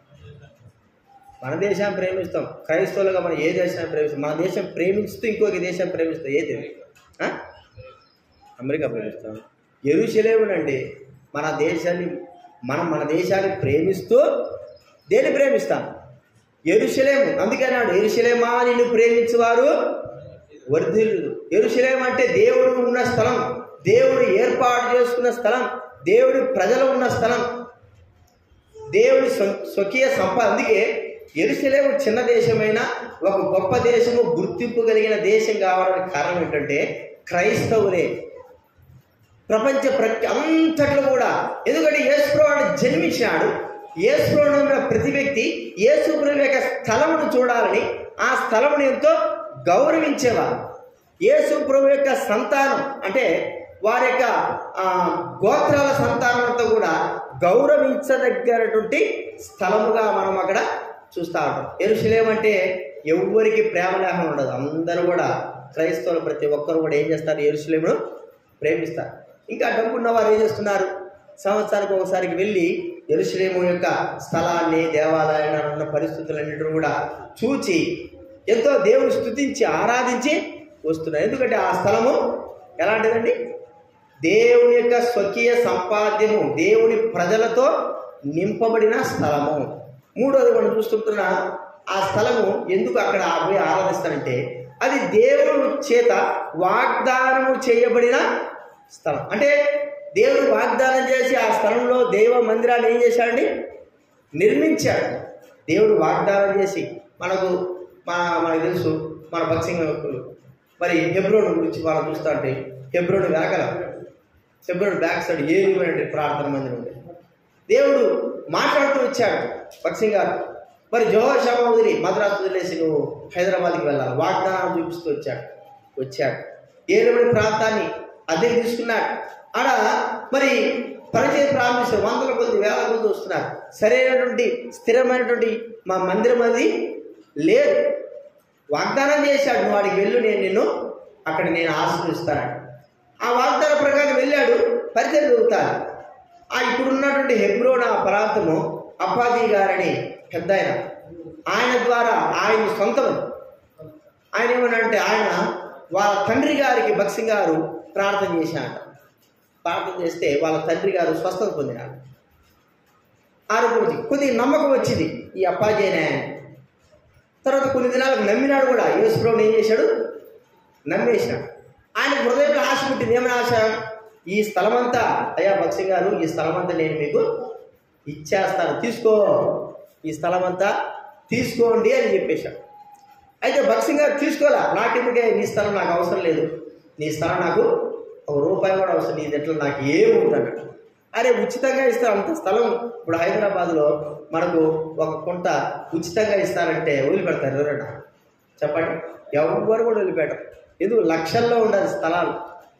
మన దేశాన్ని ప్రేమిస్తాం క్రైస్తవులుగా మనం ఏ దేశాన్ని ప్రేమిస్తాం మన దేశం ప్రేమిస్తూ ఇంకొక దేశాన్ని ప్రేమిస్తాం ఏది ఆ? అమెరికా ప్రేమిస్తాం ఎరుశలేమునండి మన దేశాన్ని మనం మన దేశాన్ని ప్రేమిస్తూ దేన్ని ప్రేమిస్తాం ఎరుశలేము అందుకే అన్నాడు ఎరుశలేమా నిన్ను ప్రేమించువారు వర్ధిల్లు ఎరుశలేం అంటే దేవుడు ఉన్న స్థలం దేవుడు ఏర్పాటు చేసుకున్న స్థలం దేవుడి ప్రజలు ఉన్న స్థలం దేవుడి స్వ- స్వకీయ సంపద అందుకే ఎరుసలేము చిన్న దేశమైన ఒక గొప్ప దేశము గుర్తింపు కలిగిన దేశం కావడానికి కారణం ఏంటంటే క్రైస్తవులే ప్రపంచ ప్రతి అంతట్లో కూడా ఎందుకంటే యేసుప్రభు జన్మించినాడు యేసుప్రభు నమ్మిన ప్రతి వ్యక్తి యేసుప్రభు యొక్క స్థలమును చూడాలని ఆ స్థలమును ఎంతో గౌరవించేవారు యేసు ప్రభు యొక్క సంతానం అంటే వారి యొక్క ఆ, గోత్రాల సంతానం అంతా కూడా గౌరవించదగ్గరటువంటి స్థలముగా మనం అక్కడ చూస్తూ ఉంటాం ఎరుసలేం అంటే ఎవ్వరికి ప్రేమ లేకుండా ఉండదు అందరూ కూడా క్రైస్తవులు ప్రతి ఒక్కరు కూడా ఏం చేస్తారు ఎరుసలేమును ప్రేమిస్తారు ఇంకా డబ్బు ఉన్న వారు ఏం చేస్తున్నారు సంవత్సరానికి ఒకసారికి వెళ్ళి ఎరుసలేము యొక్క స్థలాన్ని దేవాలయాన్ని ఉన్న పరిస్థితులన్నింటిని కూడా చూచి ఎంతో దేవుని స్తుతించి ఆరాధించి వస్తున్నారు ఎందుకంటే ఆ స్థలము ఎలాంటిదండి దేవుని యొక్క స్వకీయ సంపాద్యము దేవుని ప్రజలతో నింపబడిన స్థలము మూడోది మనం చూస్తుంటున్న ఆ స్థలము ఎందుకు అక్కడ పోయి ఆరాధిస్తారంటే అది దేవుని చేత వాగ్దానము చేయబడిన స్థలం అంటే దేవుడు వాగ్దానం చేసి ఆ స్థలంలో దేవ మందిరాన్ని ఏం చేశాడండి నిర్మించాడు దేవుడు వాగ్దానం చేసి మనకు మా మనకు తెలుసు మన భక్సింగ్ మరి హెబ్రోన్ గురించి మనం చూస్తా అంటే హెబ్రోన్ వెనకల హెబ్రోన్ బ్యాక్ సైడ్ ఏ రూపమైన ప్రార్థన మందిరం ఉంది దేవుడు మాట్లాడుతూ వచ్చాడు భక్సింగ్ గారు మరి జోహర్ వదిలి మద్రాసు వదిలేసి నువ్వు హైదరాబాద్కి వెళ్ళాలి వాగ్దానం చూపిస్తూ వచ్చాడు వచ్చాడు ఏడుమని ప్రాంతాన్ని అద్దెకి తీసుకున్నాడు ఆడ మరి పరిచయం ప్రారంభిస్తారు వందల కొద్ది వేల కొద్ది వస్తున్నారు సరైనటువంటి స్థిరమైనటువంటి మా మందిరం అది లేదు వాగ్దానం చేశాడు నువ్వు వాడికి వెళ్ళు నేను నిన్ను అక్కడ నేను ఆశీర్వదిస్తాను ఆ వాగ్దాన ప్రకారం వెళ్ళాడు పరిచయం చదువుతాడు ఆ ఇప్పుడు ఉన్నటువంటి హెబ్రోన్ ఆ ప్రాంతము అప్పాజీ గారని పెద్ద ఆయన ఆయన ద్వారా ఆయన సొంతం ఆయన ఏమనంటే ఆయన వాళ్ళ తండ్రి గారికి బక్సింగ్ గారు ప్రార్థన చేశాట ప్రార్థన చేస్తే వాళ్ళ తండ్రి గారు స్వస్థత పొందినాడు ఆరోగ్యం వచ్చింది కొద్దిగా నమ్మకం వచ్చింది ఈ అప్పాజీ అనే ఆయన తర్వాత కొన్ని దినాలకు నమ్మినాడు కూడా యేసుప్రభుని ఏం చేశాడు నమ్మేశాడు ఆయన హృదయంలో ఆశ పుట్టింది ఏమైనా ఆశ ఈ స్థలమంతా అయ్యా బక్సింగ్ గారు ఈ స్థలమంతా నేను మీకు ఇచ్చేస్తాను తీసుకో ఈ స్థలమంతా తీసుకోండి అని చెప్పేశాడు అయితే బక్సింగ్ గారు తీసుకోవాలా నాకెందుకే నీ స్థలం నాకు అవసరం లేదు నీ స్థలం నాకు ఒక రూపాయి కూడా అవసరం నీ దగ్గర నాకు ఏముందన్నాడు అరే ఉచితంగా ఇస్తారు అంత స్థలం ఇప్పుడు హైదరాబాద్లో మనకు ఒక కుంట ఉచితంగా ఇస్తారంటే వదిలిపెడతారు ఎవరైనా చెప్పండి ఎవరు కూడా వదిలిపెట్టరు ఎందుకు లక్షల్లో ఉండాలి స్థలాలు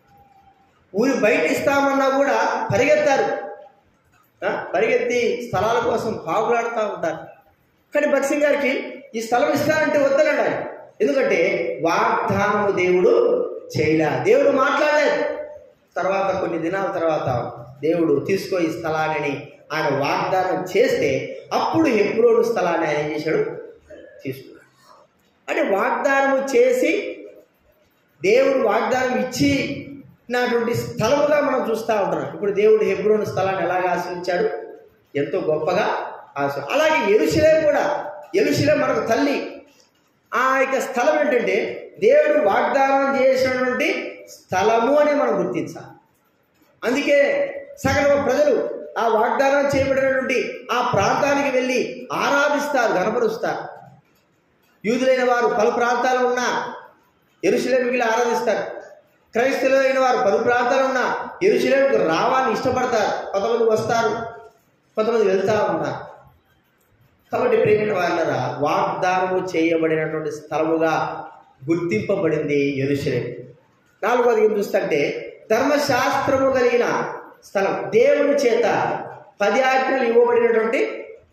ఊరి బయట ఇస్తామన్నా కూడా పరిగెత్తారు ఆ, పరిగెత్తి స్థలాల కోసం పాకులాడుతూ ఉంటారు కానీ బక్సింగ్ గారికి ఈ స్థలం ఇస్తానంటే వద్దన్నాడు ఆయన ఎందుకంటే వాగ్దానము దేవుడు చేయలే దేవుడు మాట్లాడలేదు తర్వాత కొన్ని దినాల తర్వాత దేవుడు తీసుకో ఈ స్థలాన్ని ఆయన వాగ్దానం చేస్తే అప్పుడు హెబ్రోను స్థలాన్ని ఆయన ఏం చేశాడు తీసుకున్నాడు అంటే వాగ్దానము చేసి దేవుడు వాగ్దానం ఇచ్చినటువంటి స్థలముగా మనం చూస్తూ ఉంటున్నాం ఇప్పుడు దేవుడు హెబ్రోను స్థలాన్ని ఎలాగ ఆశ్రయించాడు ఎంతో గొప్పగా ఆశ అలాగే ఎరుశలే కూడా ఎరుశలే మనకు తల్లి ఆ యొక్క స్థలం ఏంటంటే దేవుడు వాగ్దానం చేసినటువంటి స్థలము అని మనం గుర్తించాలి అందుకే సగల ప్రజలు ఆ వాగ్దానం చేయబడినటువంటి ఆ ప్రాంతానికి వెళ్ళి ఆరాధిస్తారు గనపరుస్తారు యూదులైన వారు పలు ప్రాంతాలు ఉన్నా ఎరుశలేమికి వెళ్ళి ఆరాధిస్తారు క్రైస్తవులైన వారు పలు ప్రాంతాలు ఉన్నా ఎరుశలేమికి రావాలని ఇష్టపడతారు కొంతమంది వస్తారు కొంతమంది వెళ్తూ ఉంటారు కాబట్టి ప్రేమైన వాళ్ళరా వాగ్దానము చేయబడినటువంటి స్థలముగా గుర్తింపబడింది ఎరుశలేం నాలుగోది ఏం చూస్తుంటే ధర్మశాస్త్రము కలిగిన స్థలం దేవుని చేత పది ఆజ్ఞలు ఇవ్వబడినటువంటి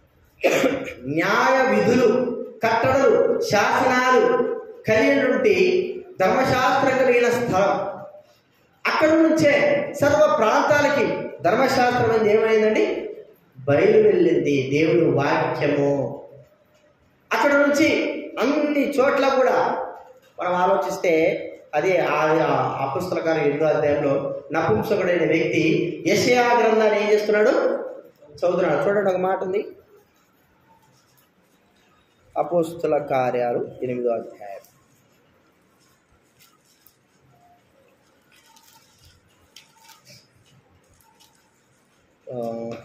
న్యాయ విధులు కట్టడలు శాసనాలు కలిగినటువంటి ధర్మశాస్త్రం కలిగిన స్థలం అక్కడ నుంచే సర్వ ప్రాంతాలకి ధర్మశాస్త్రం అనేది ఏమైందండి బయలు వెళ్ళింది దేవుని వాక్యము అక్కడ నుంచి అన్ని చోట్ల కూడా మనం ఆలోచిస్తే అదే ఆ అపుస్తకాలు ఎన్నో అధ్యాయంలో నపుంసకుడైన వ్యక్తి యశయా గ్రంథాన్ని ఏం చేస్తున్నాడు చదువుతున్నాడు చూడండి ఒక మాట ఉంది అపోస్తుల కార్యాలు ఎనిమిదో అధ్యాయం ఆ,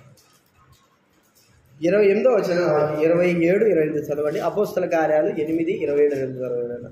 ఇరవై ఎనిమిదో వచ్చిన ఇరవై ఏడు ఇరవై ఎనిమిది చదవండి అపోస్తల కార్యాలు ఎనిమిది ఇరవై ఏడు ఎనిమిది చదవండి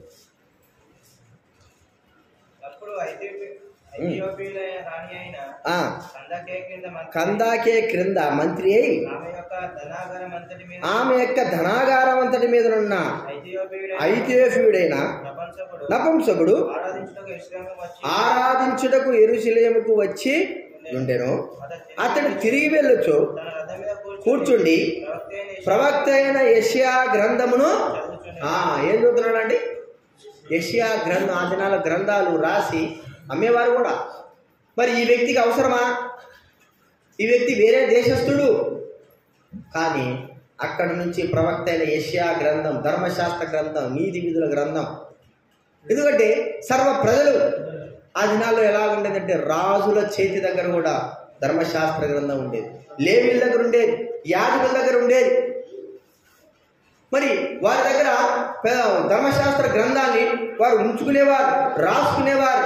అప్పుడు ఐథియోపి- ఐథియోపియులైన రాణి అయిన ఆ, కందకే కింద మంత్రి కందాకే క్రింద మంత్రి అయి ఆమె యొక్క ధనాగారం అంతటి మీద ఆమె యొక్క ధనాగారం అంతటి మీదనున్న ఐథియోపియుడైన ఐథియోపియుడైన ప్రపంచకుడు నపుంసకుడు ఆరాధించుటకు ఇస్లాము వచ్చి ఆరాధించుటకు ఎరుశలేముకు వచ్చి ఉండెను అతడు తిరిగి వెళ్ళొచ్చు తన రథం మీద కూర్చుండి ప్రవక్త అయిన యెషయా ప్రవక్త అయిన యష్యా గ్రంథమును చదువుచుండెను. ఆ, ఏం చదువుతున్నాడండి యష్యా గ్రంథం ఆ దినాల గ్రంథాలు రాసి అమ్మేవారు కూడా మరి ఈ వ్యక్తికి అవసరమా ఈ వ్యక్తి వేరే దేశస్థుడు కానీ అక్కడి నుంచి ప్రవక్త అయిన యష్యా గ్రంథం ధర్మశాస్త్ర గ్రంథం నీతి విధుల గ్రంథం ఎందుకంటే సర్వ ప్రజలు ఆ దినాల్లో ఎలా ఉండేదంటే రాజుల చేతి దగ్గర కూడా ధర్మశాస్త్ర గ్రంథం ఉండేది లేవీల దగ్గర ఉండేది యాజకుల దగ్గర ఉండేది మరి వారి దగ్గర పె- ధర్మశాస్త్ర గ్రంథాన్ని వారు ఉంచుకునేవారు రాసుకునేవారు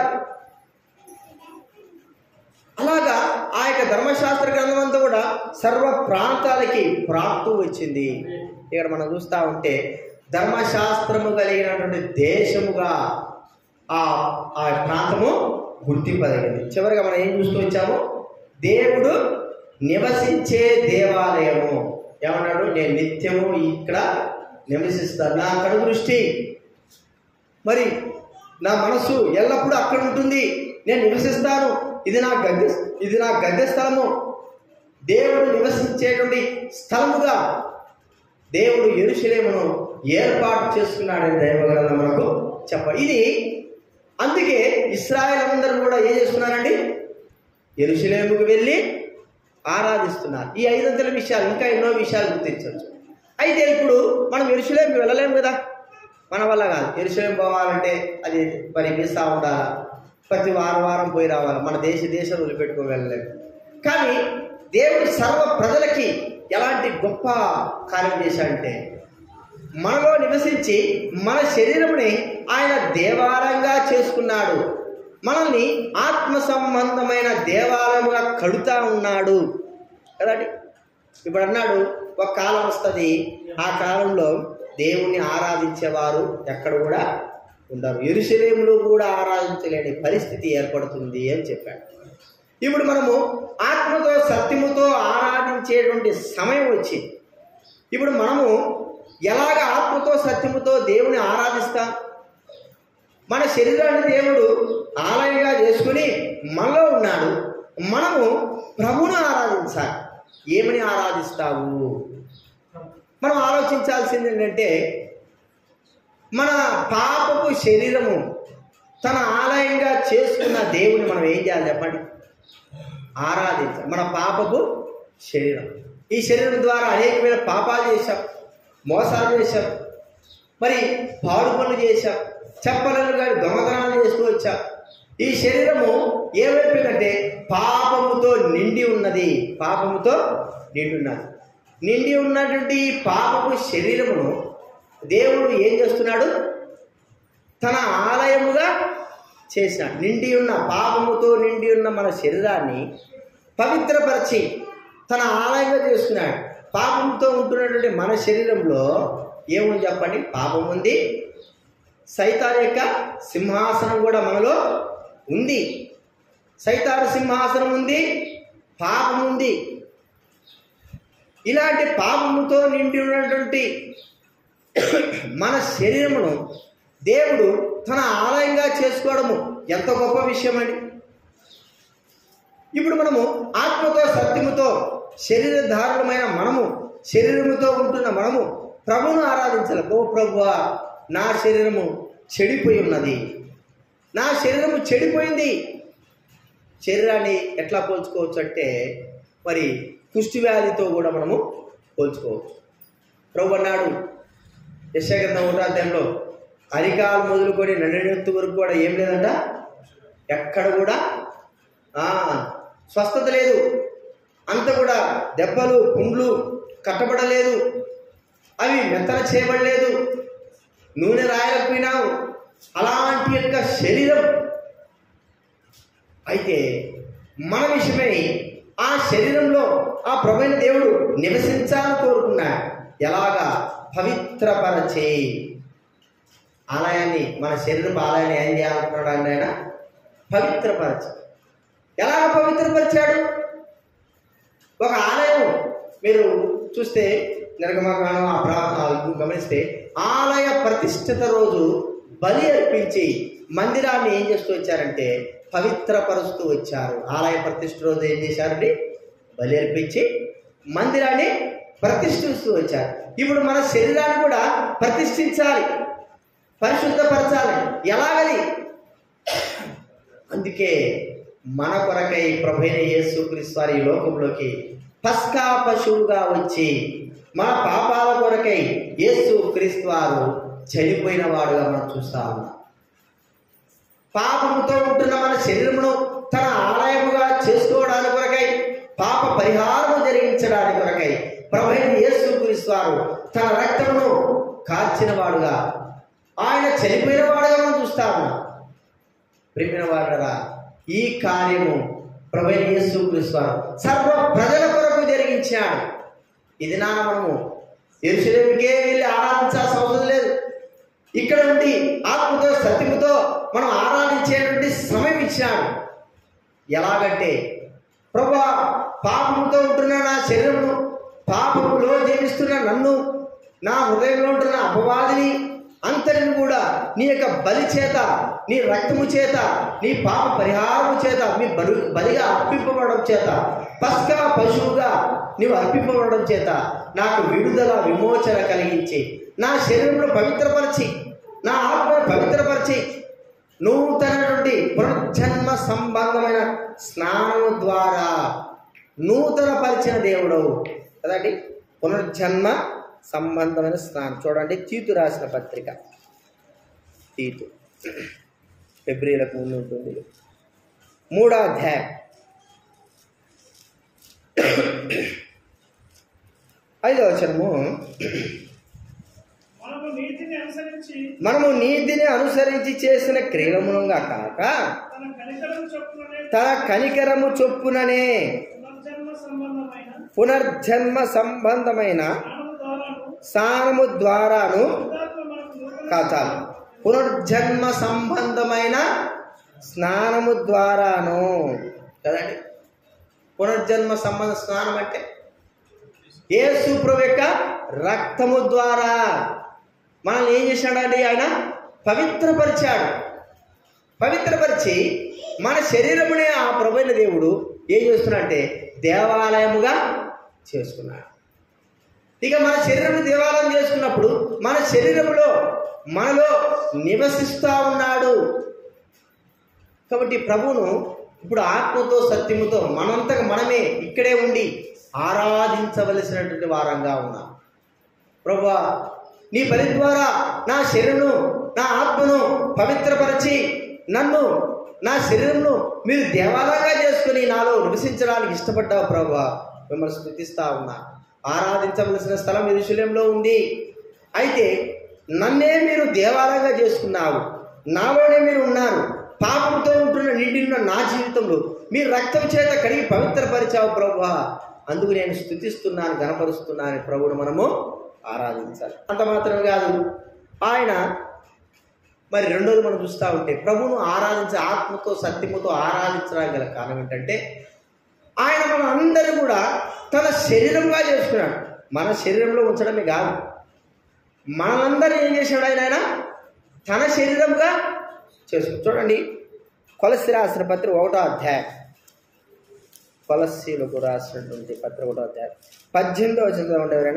అలాగా ఆ యొక్క ధర్మశాస్త్ర గ్రంథం అంతా కూడా సర్వ ప్రాంతాలకి ప్రాప్తు వచ్చింది ఇక్కడ మనం చూస్తూ ఉంటే ధర్మశాస్త్రము కలిగినటువంటి దేశముగా ఆ ఆ ప్రాంతము గుర్తింపదగింది చివరిగా మనం ఏం చూస్తూ వచ్చాము దేవుడు నివసించే దేవాలయము ఏమన్నాడు నేను నిత్యము ఇక్కడ నివసిస్తాను నా కడు దృష్టి మరి నా మనసు ఎల్లప్పుడూ అక్కడ ఉంటుంది నేను నివసిస్తాను ఇది నా గద్దె ఇది నా గద్దె స్థలము దేవుడు నివసించేటువంటి స్థలముగా దేవుడు ఎరుశలేమును ఏర్పాటు చేసుకున్నాడని దైవగ్రంథం మనకు చెప్ప ఇది అందుకే ఇస్రాయల్ అందరూ కూడా ఏం చేస్తున్నారండి ఎరుశలేముకు వెళ్ళి ఆరాధిస్తున్నారు ఈ ఐదంతల విషయాలు ఇంకా ఎన్నో విషయాలు గుర్తించవచ్చు అయితే ఇప్పుడు మనం ఎరుశలేంకి వెళ్ళలేము కదా మన వల్ల కాదు ఎరుశలేం పోవాలంటే అది మరి వీసా ఉండాలా ప్రతి వారం వారం పోయి రావాలి మన దేశ దేశం వదిలిపెట్టుకొని వెళ్ళలేము కానీ దేవుడు సర్వ ప్రజలకి ఎలాంటి గొప్ప కార్యం చేశాడంటే మనలో నివసించి మన శరీరముని ఆయన దేవాలయంగా చేసుకున్నాడు మనల్ని ఆత్మ సంబంధమైన దేవాలయముగా కడుతా ఉన్నాడు కదండి ఇప్పుడు అన్నాడు ఒక కాలం వస్తుంది ఆ కాలంలో దేవుణ్ణి ఆరాధించేవారు ఎక్కడ కూడా ఉండరు ఎరుసలేములో కూడా ఆరాధించలేని పరిస్థితి ఏర్పడుతుంది అని చెప్పాడు ఇప్పుడు మనము ఆత్మతో సత్యముతో ఆరాధించేటువంటి సమయం వచ్చింది ఇప్పుడు మనము ఎలాగ ఆత్మతో సత్యముతో దేవుని ఆరాధిస్తాం మన శరీరాన్ని దేవుడు ఆలయంగా చేసుకుని మనలో ఉన్నాడు మనము ప్రభువును ఆరాధించాలి ఏమని ఆరాధిస్తావు మనం ఆలోచించాల్సింది ఏంటంటే మన పాపపు శరీరము తన ఆలయంగా చేసుకున్న దేవుని మనం ఏం చేయాలి చెప్పండి ఆరాధించాలి మన పాపపు శరీరం ఈ శరీరం ద్వారా అనేకమైన పాపాలు చేశాం మోసాలు చేశాం మరి పాడు పనులు చేశాం చెప్పలను కానీ దొంగతనాలు చేస్తూ వచ్చాం ఈ శరీరము ఏమైపోయిందంటే పాపముతో నిండి ఉన్నది పాపముతో నిండి ఉన్నది నిండి ఉన్నటువంటి ఈ పాపపు శరీరమును దేవుడు ఏం చేస్తున్నాడు తన ఆలయముగా చేసినాడు నిండి ఉన్న పాపముతో నిండి ఉన్న మన శరీరాన్ని పవిత్రపరిచి తన ఆలయంగా చేసుకున్నాడు పాపంతో ఉంటున్నటువంటి మన శరీరంలో ఏముంది చెప్పండి పాపం ఉంది సైతాన్ యొక్క సింహాసనం కూడా మనలో ఉంది సైతాను సింహాసనం ఉంది పాపం ఉంది ఇలాంటి పాపముతో నిండి ఉన్నటువంటి మన శరీరమును దేవుడు తన ఆలయంగా చేసుకోవడము ఎంత గొప్ప విషయం అండి ఇప్పుడు మనము ఆత్మతో సత్యముతో శరీరధారులమైన మనము శరీరముతో ఉంటున్న మనము ప్రభువును ఆరాధించాలి ఓ ప్రభువా నా శరీరము చెడిపోయి ఉన్నది నా శరీరము చెడిపోయింది శరీరాన్ని ఎట్లా పోల్చుకోవచ్చు అంటే మరి కుష్టి వ్యాధితో కూడా మనము పోల్చుకోవచ్చు ప్రభు అన్నాడు యశగ్రంథం ఒకటో అధ్యాయంలో అరికాలు మొదలుకొని నడినెత్తు వరకు కూడా ఏం లేదంట ఎక్కడ కూడా ఆ, స్వస్థత లేదు అంత కూడా దెబ్బలు పుండ్లు కట్టబడలేదు అవి మెత్తన చేయబడలేదు నూనె రాయకపోయినావు అలాంటి యొక్క శరీరం అయితే మన విషయమై ఆ శరీరంలో ఆ ప్రభైన దేవుడు నివసించాలని కోరుకున్నాడు ఎలాగా పవిత్రపరచే ఆలయాన్ని మన శరీరపు ఆలయాన్ని ఏం చేయాలనుకున్నాడు ఆయన ఆయన పవిత్రపరచ ఎలాగ పవిత్రపరిచాడు ఒక ఆలయం మీరు చూస్తే నిర్గమకాండం ఆ ప్రా ఆ గమనిస్తే ఆలయ ప్రతిష్ఠిత రోజు బలి అర్పించి మందిరాన్ని ఏం చేస్తూ వచ్చారంటే పవిత్రపరుస్తూ వచ్చారు ఆలయ ప్రతిష్ఠ రోజు ఏం చేశారండి బలి అర్పించి మందిరాన్ని ప్రతిష్ఠిస్తూ వచ్చారు ఇప్పుడు మన శరీరాన్ని కూడా ప్రతిష్ఠించాలి పరిశుద్ధపరచాలి ఎలాగది అందుకే మన కొరకై ప్రభైన యేసు క్రీస్తు వారి ఈ లోకంలోకి పస్కా పశువుగా వచ్చి మన పాపాల కొరకై యేసు క్రీస్తు వారు చనిపోయిన వాడుగా మనం చూస్తా ఉన్నాం పాపముతో ఉంటున్న మన శరీరమును తన ఆలయముగా చేసుకోవడానికి కొరకై పాప పరిహారము జరిగించడానికి కొరకై ప్రభైన యేసు క్రీస్తు వారు తన రక్తమును కార్చిన వాడుగా ఆయన చనిపోయిన వాడుగా మనం చూస్తా ఉన్నాం ప్రేమిన వాడరా ఈ కార్యము ప్రభైన యేసు క్రీస్తు వారు సర్వ ప్రజల కొరకు జరిగించాడు ఇది నా మనము ఎరుసలేమికే వెళ్ళి ఆరాధించాల్సిన అవసరం లేదు ఇక్కడ నుండి ఆత్మతో సత్యముతో మనం ఆరాధించేటువంటి సమయం ఇచ్చాడు ఎలాగంటే ప్రభా పాపముతో ఉంటున్న నా శరీరమును పాపములో జీవిస్తున్న నన్ను నా హృదయంలో ఉంటున్న అపవాదిని అంతటిని కూడా నీ యొక్క బలి చేత నీ రక్తము చేత నీ పాప పరిహారము చేత మీ బలి బలిగా అర్పింపబడడం చేత పస్కా పశువుగా నీవు అర్పింపబడడం చేత నాకు విడుదల విమోచన కలిగించి నా శరీరంలో పవిత్రపరిచి నా ఆత్మను పవిత్రపరిచి నూతన నుండి పునర్జన్మ సంబంధమైన స్నానము ద్వారా నూతన పరిచిన దేవుడవు కదండి పునర్జన్మ సంబంధమైన స్నానం చూడండి తీతు రాసిన పత్రిక తీతు ఫిబ్రవరికి ముందు ఉంటుంది మూడో అధ్యాయం ఐదో వచనము మనము నీతిని అనుసరించి మనము నీతిని అనుసరించి చేసిన క్రియలములంగా కాక తన కనికరం చొప్పుననే తన కనికరము చొప్పుననే పునర్జన్మ సంబంధమైన పునర్జన్మ సంబంధమైన స్నానము ద్వారాను స్నానము ద్వారాను శుద్ధాత్మ మనకు నూతన కాచాలి పునర్జన్మ సంబంధమైన స్నానము ద్వారాను కదండి పునర్జన్మ సంబంధ స్నానం అంటే యేసు ప్రభు యొక్క రక్తము ద్వారా మనల్ని ఏం చేశాడండి ఆయన పవిత్రపరిచాడు పవిత్రపరిచి మన శరీరమునే ఆ ప్రభుైన దేవుడు ఏం చేస్తున్నాడంటే దేవాలయముగా చేసుకున్నాడు ఇక మన శరీరం దేవాలయం చేసుకున్నప్పుడు మన శరీరంలో మనలో నివసిస్తూ ఉన్నాడు కాబట్టి ప్రభువును ఇప్పుడు ఆత్మతో సత్యముతో మనంతగా మనమే ఇక్కడే ఉండి ఆరాధించవలసినటువంటి వారంగా ఉన్నాం ప్రభా నీ పని ద్వారా నా శరీరను నా ఆత్మను పవిత్రపరిచి నన్ను నా శరీరంను మీరు దేవాలయంగా చేసుకుని నాలో నివసించడానికి ఇష్టపడ్డావు ప్రభా మిమ్మల్ని స్థుతిస్తా ఉన్నా ఆరాధించవలసిన స్థలం ఎరుశలేంలో ఉంది అయితే నన్నే మీరు దేవాలయంగా చేసుకున్నావు నాలోనే మీరు ఉన్నారు పాపంతో ఉంటున్న నిండిన నా జీవితంలో మీ రక్తం చేత కడిగి పవిత్రపరిచావు ప్రభా అందుకు నేను స్థుతిస్తున్నాను గనపరుస్తున్నాను ప్రభువును మనము ఆరాధించాలి అంత మాత్రమే కాదు ఆయన మరి రెండోది మనం చూస్తూ ఉంటే ప్రభువును ఆరాధించే ఆత్మతో సత్యముతో ఆరాధించడానికి గల కారణం ఏంటంటే ఆయన మన అందరూ కూడా తన శరీరంగా చేసుకున్నాడు మన శరీరంలో ఉంచడమే కాదు మనందరూ ఏం చేశాడు ఆయన ఆయన తన శరీరంగా చేసుకు చూడండి కొలసి రాసిన పత్రిక ఒకటో అధ్యాయం కొలసీలకు రాసినటువంటి పత్రిక ఒకటో అధ్యాయం పద్దెనిమిదో వచ్చిన ఉండే ఎవరైనా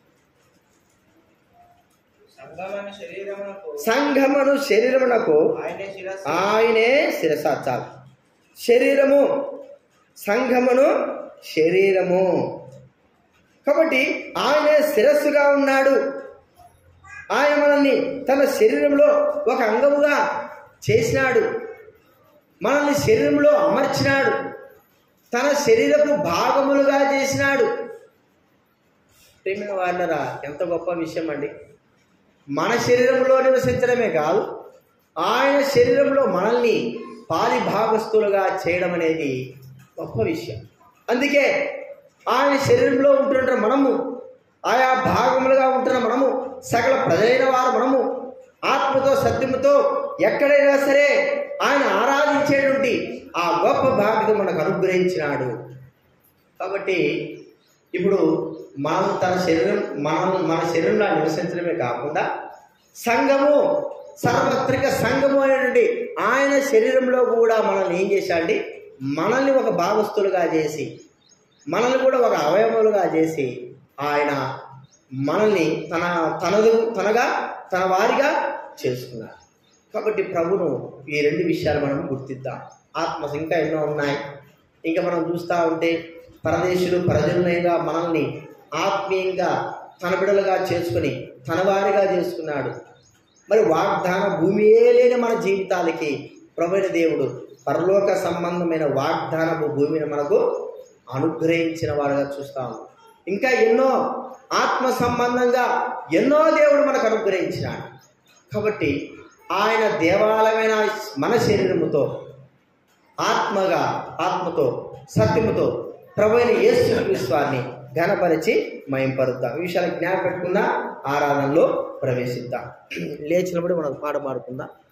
సంగమైన శరీరమునకు సంఘమును శరీరమునకు ఆయనే శిరస్సు ఆయనే శిరస చాలు శరీరము సంఘమును శరీరము కాబట్టి ఆయనే శిరస్సుగా ఉన్నాడు ఆయన మనల్ని తన శరీరంలో ఒక అంగముగా చేసినాడు మనల్ని శరీరంలో అమర్చినాడు తన శరీరపు భాగములుగా చేసినాడు ప్రేమిన వారినరా ఎంత గొప్ప విషయం అండి మన శరీరంలో నివసించడమే కాదు ఆయన శరీరంలో మనల్ని పాలి భాగస్తులుగా చేయడం అనేది గొప్ప విషయం అందుకే ఆయన శరీరంలో ఉంటున్న మనము ఆయా భాగములుగా ఉంటున్న మనము సకల ప్రజలైన వారు మనము ఆత్మతో సత్యముతో ఎక్కడైనా సరే ఆయన ఆరాధించేటువంటి ఆ గొప్ప బాధ్యత మనకు అనుగ్రహించినాడు కాబట్టి ఇప్పుడు మనం తన శరీరం మనం మన శరీరంలో నివసించడమే కాకుండా సంఘము సార్వత్రిక సంఘము అనేటువంటి ఆయన శరీరంలో కూడా మనల్ని ఏం చేశాడండి మనల్ని ఒక భాగస్తులుగా చేసి మనల్ని కూడా ఒక అవయవములుగా చేసి ఆయన మనల్ని తన తనదు తనగా తన వారిగా చేసుకున్నారు కాబట్టి ప్రభును ఈ రెండు విషయాలు మనం గుర్తిద్దాం ఆత్మ ఇంకా ఎన్నో ఉన్నాయి ఇంకా మనం చూస్తూ ఉంటే పరదేశులు ప్రజలైగా మనల్ని ఆత్మీయంగా తన బిడలుగా చేసుకుని తన వారిగా చేసుకున్నాడు మరి వాగ్దాన భూమియే లేని మన జీవితాలకి ప్రభుైన దేవుడు పరలోక సంబంధమైన వాగ్దానపు భూమిని మనకు అనుగ్రహించిన వారుగా చూస్తాము ఇంకా ఎన్నో ఆత్మ సంబంధంగా ఎన్నో దేవుడు మనకు అనుగ్రహించినాడు కాబట్టి ఆయన దేవాలయమైన మన శరీరముతో ఆత్మగా ఆత్మతో సత్యముతో ప్రభుైన యేసు క్రీస్తువారిని ఘనపరిచి మయంపరుద్దాం ఈ విషయాలు జ్ఞాపకం పెట్టుకున్న ఆరాధనలో ప్రవేశిద్దాం లేచినప్పుడు మనం పాట పాడుకుందాం